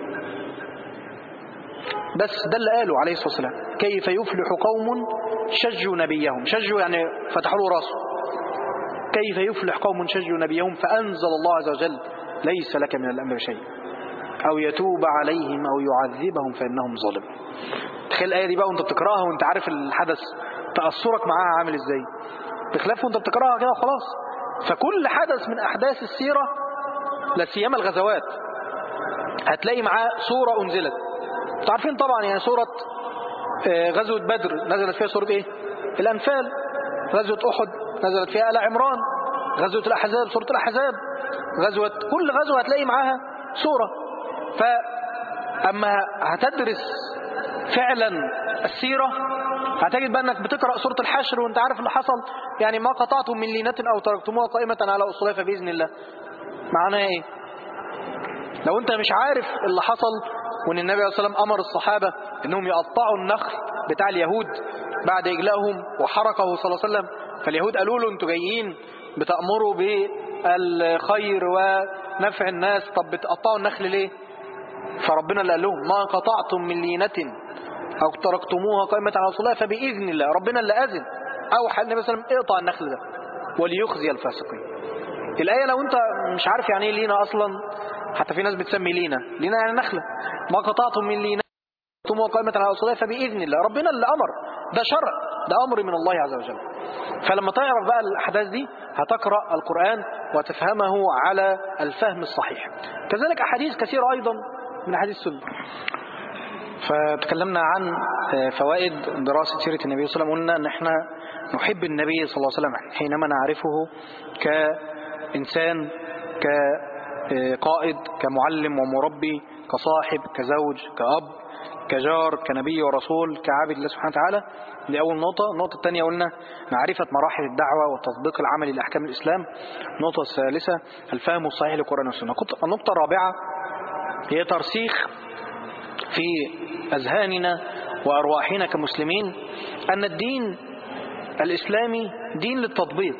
بس ده اللي قاله عليه الصلاة والسلام كيف يفلح قوم شجوا نبيهم شجوا يعني فتحوا له راسه كيف يفلح قوم شجوا نبيهم فأنزل الله عز وجل ليس لك من الأمر شيء أو يتوب عليهم أو يعذبهم فإنهم ظالمون تخيل الآية دي بقى وانت بتقراها وانت عارف الحدث تأثرك معاها عامل ازاي بخلاف وانت بتقراها كده خلاص فكل حدث من أحداث السيرة لا سيما الغزوات هتلاقي معاه سورة أنزلت انتوا عارفين طبعا يعني سورة آه، غزوة بدر نزلت فيها سورة ايه الأنفال غزوة أحد نزلت فيها آل عمران غزوة الأحزاب سورة الأحزاب غزوة كل غزوة هتلاقي معاها سورة فأما هتدرس فعلا السيرة هتجد بقى انك بتقرأ سورة الحشر وانت عارف اللي حصل يعني ما قطعتم من لينة او تركتموها قائمة على اصولها فبإذن الله معناها ايه لو انت مش عارف اللي حصل وان النبي عليه الصلاة والسلام امر الصحابة انهم يقطعوا النخل بتاع اليهود بعد اجلائهم وحرقه صلى الله عليه وسلم فاليهود قالوا له انتوا جايين بتأمروا بالخير ونفع الناس طب بتقطعوا النخل ليه فربنا اللي قال لهم ما قطعتم من لينة أو تركتموها قائمة على أصولها فبإذن الله ربنا اللي أذن أوحى النبي صلى الله عليه وسلم اقطع النخل ده وليخزي الفاسقين الآية لو أنت مش عارف يعني إيه لينا أصلا حتى في ناس بتسمي لينا لينا يعني نخلة ما قطعتم من لينا تركتموها قائمة على أصولها فبإذن الله ربنا اللي أمر ده شرع ده أمر من الله عز وجل فلما تعرف بقى الأحداث دي هتقرأ القرآن وتفهمه على الفهم الصحيح كذلك أحاديث كثيرة أيضا من أحاديث السنة فتكلمنا عن فوائد دراسة سيرة النبي صلى الله عليه وسلم قلنا ان احنا نحب النبي صلى الله عليه وسلم حينما نعرفه كإنسان كقائد كمعلم ومربي كصاحب كزوج كأب كجار كنبي ورسول كعابد الله سبحانه وتعالى دي أول نقطة النقطة الثانية قلنا معرفة مراحل الدعوة والتطبيق العملي لأحكام الإسلام النقطة الثالثة الفهم الصحيح للقرآن والسنة النقطة الرابعة هي ترسيخ في أذهاننا وأرواحنا كمسلمين أن الدين الإسلامي دين للتطبيق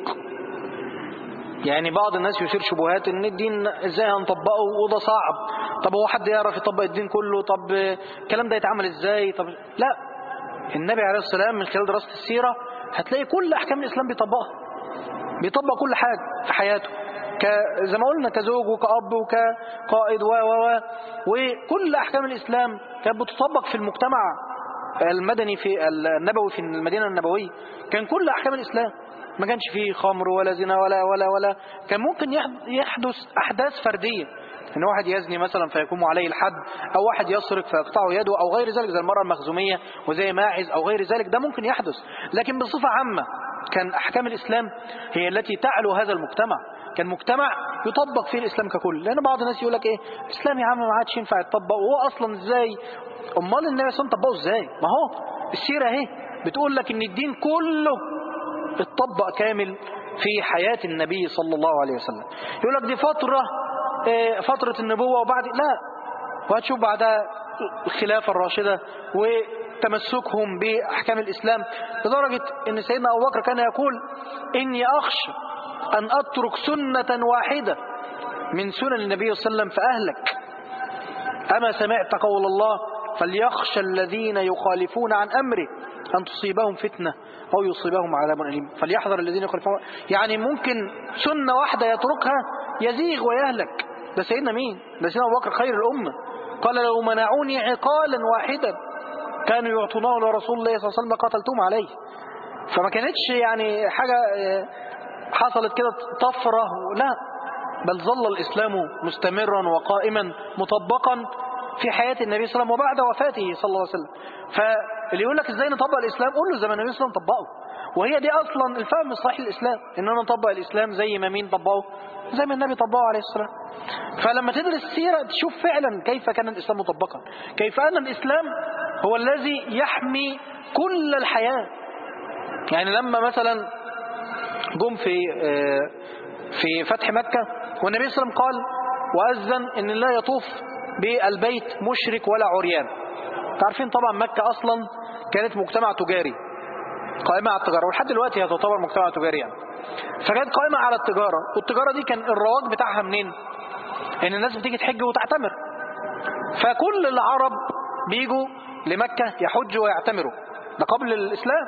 يعني بعض الناس يثير شبهات ان الدين ازاي هنطبقه وده صعب طب هو حد يعرف يطبق الدين كله طب الكلام ده يتعمل ازاي طب لا النبي عليه الصلاة والسلام من خلال دراسة السيرة هتلاقي كل احكام الاسلام بيطبقها بيطبق كل حاجة في حياته ك زي ما قلنا كزوج وكأب وكقائد و و و وكل أحكام الإسلام كانت بتطبق في المجتمع المدني في النبوي في المدينة النبوية كان كل أحكام الإسلام ما كانش فيه خمر ولا زنا ولا ولا ولا كان ممكن يحدث أحداث فردية ان واحد يزني مثلا فيقوم عليه الحد او واحد يسرق فيقطعه يده او غير ذلك زي المرأة المخزومية وزي ماعز او غير ذلك ده ممكن يحدث لكن بصفة عامة كان احكام الاسلام هي التي تعلو هذا المجتمع كان مجتمع يطبق فيه الاسلام ككل لان بعض الناس يقول لك ايه الاسلام يا عم ما عادش ينفع يتطبق وهو اصلا ازاي امال النبي صلى الله عليه وسلم طبقه ازاي ما هو السيره اهي بتقول لك ان الدين كله اتطبق كامل في حياة النبي صلى الله عليه وسلم يقول لك دي فترة فترة النبوة وبعد لا وهتشوف بعدها الخلافة الراشدة وتمسكهم بأحكام الإسلام لدرجة أن سيدنا أبو بكر كان يقول إني أخشى أن أترك سنة واحدة من سنن النبي صلى الله عليه وسلم فأهلك أما سمعت قول الله فليخشى الذين يخالفون عن أمره أن تصيبهم فتنة أو يصيبهم عذاب أليم فليحذر الذين يخالفون يعني ممكن سنة واحدة يتركها يزيغ ويهلك ده سيدنا مين ده سيدنا أبو بكر خير الأمة قال لو منعوني عقالا واحدا كانوا يعطونه لرسول الله صلى الله عليه وسلم قتلتهم عليه فما كانتش يعني حاجة حصلت كده طفرة لا بل ظل الإسلام مستمرا وقائما مطبقا في حياة النبي صلى الله عليه وسلم وبعد وفاته صلى الله عليه وسلم فاللي يقول لك ازاي نطبق الإسلام قول له زي ما النبي صلى الله عليه وسلم طبقه وهي دي أصلا الفهم الصحيح للإسلام إننا نطبق الإسلام زي ما مين طبقه زي ما النبي طبقه عليه الصلاة فلما تدرس السيرة تشوف فعلا كيف كان الإسلام مطبقا كيف أن الإسلام هو الذي يحمي كل الحياة يعني لما مثلا جم في في فتح مكة والنبي صلى الله عليه وسلم قال وأذن إن لا يطوف بالبيت مشرك ولا عريان تعرفين طبعا مكة أصلا كانت مجتمع تجاري قائمة على التجارة ولحد دلوقتي هي تعتبر مجتمع تجاري يعني فكانت قائمة على التجارة والتجارة دي كان الرواج بتاعها منين ان الناس بتيجي تحج وتعتمر فكل العرب بيجوا لمكة يحجوا ويعتمروا ده قبل الإسلام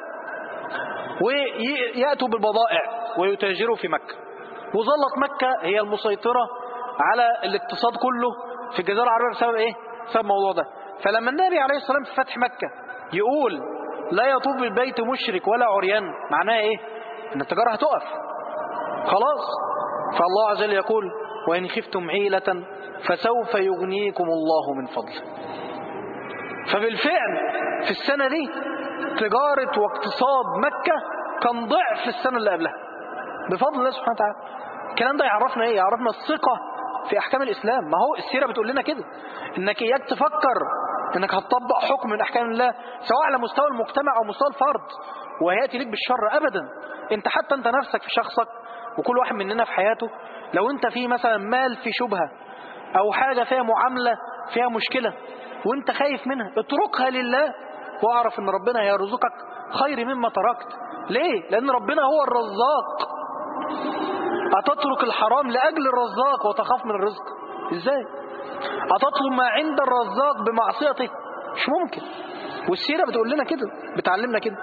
ويأتوا بالبضائع ويتاجروا في مكة وظلت مكة هي المسيطرة على الاقتصاد كله في الجزيرة العربية بسبب ايه؟ بسبب الموضوع ده فلما النبي عليه الصلاة والسلام في فتح مكة يقول لا يطوف بالبيت مشرك ولا عريان معناها ايه؟ ان التجارة هتقف خلاص فالله عز وجل يقول وإن خفتم عيلة فسوف يغنيكم الله من فضله فبالفعل في السنة دي تجارة واقتصاد مكة كان ضعف السنة اللي قبلها بفضل الله سبحانه وتعالى الكلام ده يعرفنا ايه يعرفنا الثقة في احكام الاسلام ما هو السيرة بتقول لنا كده انك اياك تفكر انك هتطبق حكم من احكام الله سواء على مستوى المجتمع او مستوى الفرد وهياتي لك بالشر ابدا انت حتى انت نفسك في شخصك وكل واحد مننا في حياته لو انت في مثلا مال في شبهة او حاجة فيها معاملة فيها مشكلة وانت خايف منها اتركها لله واعرف ان ربنا هيرزقك خير مما تركت ليه لان ربنا هو الرزاق أتترك الحرام لأجل الرزاق وتخاف من الرزق إزاي أتطلب ما عند الرزاق بمعصيته مش ممكن والسيرة بتقول لنا كده بتعلمنا كده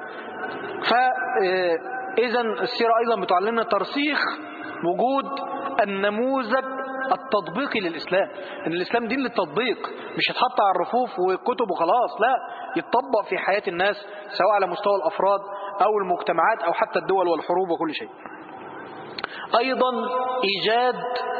فإذا السيرة أيضا بتعلمنا ترسيخ وجود النموذج التطبيقي للإسلام إن الإسلام دين للتطبيق مش يتحط على الرفوف والكتب وخلاص لا يتطبق في حياة الناس سواء على مستوى الأفراد أو المجتمعات أو حتى الدول والحروب وكل شيء أيضا إيجاد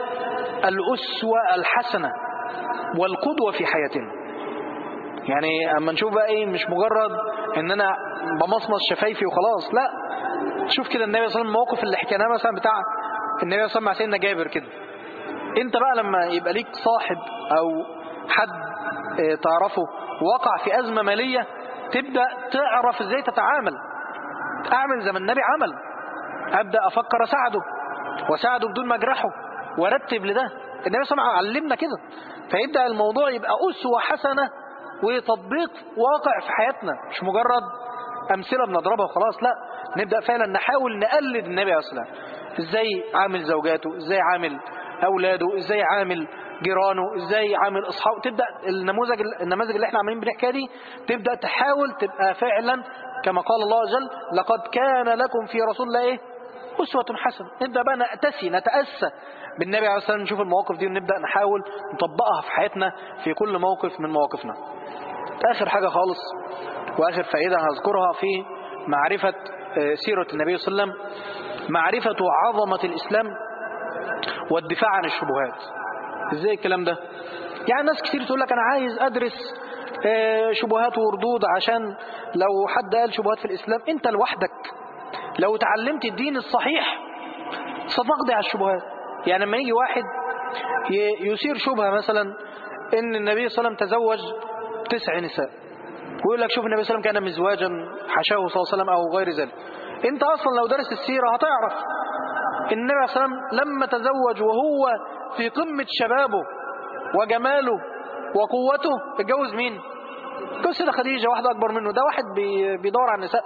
الأسوة الحسنة والقدوة في حياتنا يعني أما نشوف بقى إيه مش مجرد إن أنا بمصمص شفايفي وخلاص لا شوف كده النبي صلى الله عليه وسلم المواقف اللي حكيناها مثلا بتاع النبي صلى الله عليه وسلم مع سيدنا جابر كده انت بقى لما يبقى ليك صاحب او حد اه تعرفه وقع في أزمة مالية تبدأ تعرف ازاي تتعامل اعمل زي ما النبي عمل ابدأ افكر اساعده واساعده بدون ما اجرحه وارتب لده النبي صلى الله عليه وسلم علمنا كده فيبدأ الموضوع يبقى أسوة حسنة وتطبيق واقع في حياتنا مش مجرد أمثلة بنضربها وخلاص لا نبدأ فعلا نحاول نقلد النبي عليه الصلاة والسلام ازاي عامل زوجاته ازاي عامل أولاده ازاي عامل جيرانه ازاي عامل اصحابه تبدا النموذج النماذج اللي احنا عاملين بنحكيها دي تبدا تحاول تبقى فعلا كما قال الله عز وجل لقد كان لكم في رسول الله ايه أسوة حسنة نبدأ بقى نأتسي نتأسى بالنبي عليه الصلاة والسلام نشوف المواقف دي ونبدأ نحاول نطبقها في حياتنا في كل موقف من مواقفنا آخر حاجة خالص وآخر فائدة هذكرها في معرفة سيرة النبي صلى الله عليه وسلم معرفة عظمة الإسلام والدفاع عن الشبهات ازاي الكلام ده يعني ناس كتير تقول لك انا عايز ادرس شبهات وردود عشان لو حد قال شبهات في الاسلام انت لوحدك لو تعلمت الدين الصحيح ستقضي على الشبهات يعني لما يجي واحد يثير شبهة مثلا ان النبي صلى الله عليه وسلم تزوج تسع نساء ويقول لك شوف النبي صلى الله عليه وسلم كان مزواجا حشاه صلى الله عليه وسلم او غير ذلك انت اصلا لو درس السيرة هتعرف النبي صلى الله عليه وسلم لما تزوج وهو في قمة شبابه وجماله وقوته اتجوز مين اتجوز سيدة خديجة واحدة أكبر منه ده واحد بيدور على النساء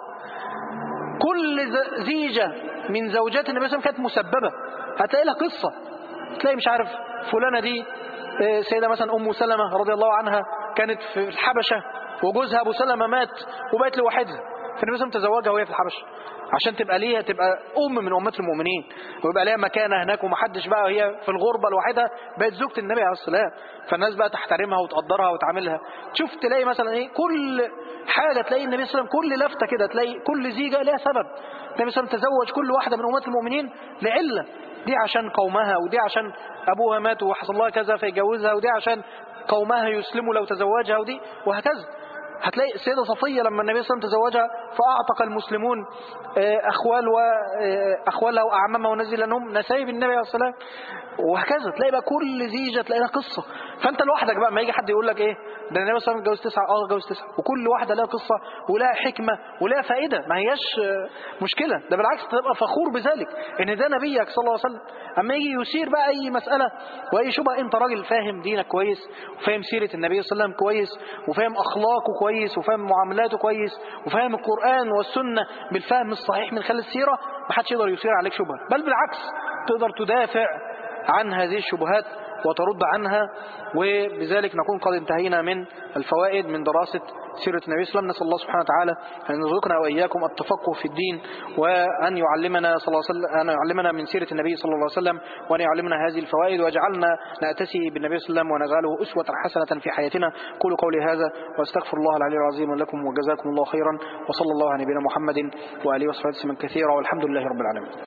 كل زيجة من زوجات النبي صلى الله عليه وسلم كانت مسببة هتلاقي لها قصة تلاقي مش عارف فلانة دي سيدة مثلا أم سلمة رضي الله عنها كانت في الحبشة وجوزها أبو سلمة مات وبقت لوحدها فالنبي صلى الله عليه وسلم تزوجها وهي في الحبشة عشان تبقى ليها تبقى أم من أمات المؤمنين ويبقى ليها مكانة هناك ومحدش بقى هي في الغربة لوحدها بقت زوجة النبي عليه الصلاة فالناس بقى تحترمها وتقدرها وتعاملها تشوف تلاقي مثلا ايه كل حاجة تلاقي النبي صلى الله عليه وسلم كل لفتة كده تلاقي كل زيجة لها سبب النبي صلى الله عليه وسلم تزوج كل واحدة من أمات المؤمنين لعلة دي عشان قومها ودي عشان أبوها مات وحصل لها كذا فيجوزها ودي عشان قومها يسلموا لو تزوجها ودي وهكذا هتلاقي السيدة صفية لما النبي صلى الله عليه وسلم تزوجها فأعتق المسلمون أخوال وأخوالها وأعمامها ونزل لهم نسايب النبي عليه الصلاة وهكذا تلاقي بقى كل زيجة تلاقي لها قصة فأنت لوحدك بقى ما يجي حد يقول لك إيه ده النبي صلى الله عليه وسلم جوز تسعة اه جوز تسعة وكل واحدة لها قصة ولها حكمة ولها فائدة ما هياش مشكلة ده بالعكس تبقى فخور بذلك إن ده نبيك صلى الله عليه وسلم أما يجي يثير بقى أي مسألة وأي شبهة أنت راجل فاهم دينك كويس وفاهم سيرة النبي صلى الله عليه وسلم كويس وفاهم أخلاقه كويس كويس وفاهم معاملاته كويس وفاهم القرآن والسنة بالفهم الصحيح من خلال السيرة محدش يقدر يثير عليك شبهة بل بالعكس تقدر تدافع عن هذه الشبهات وترد عنها وبذلك نكون قد انتهينا من الفوائد من دراسة سيرة النبي صلى الله عليه وسلم نسأل الله سبحانه وتعالى أن يرزقنا وإياكم التفقه في الدين وأن يعلمنا صلى الله عليه وسلم أن يعلمنا من سيرة النبي صلى الله عليه وسلم وأن يعلمنا هذه الفوائد ويجعلنا نأتسي بالنبي صلى الله عليه وسلم ونجعله أسوة حسنة في حياتنا قولوا قولي هذا واستغفر الله العلي العظيم لكم وجزاكم الله خيرا وصلى الله على نبينا محمد وآله وصحبه وسلم كثيرا والحمد لله رب العالمين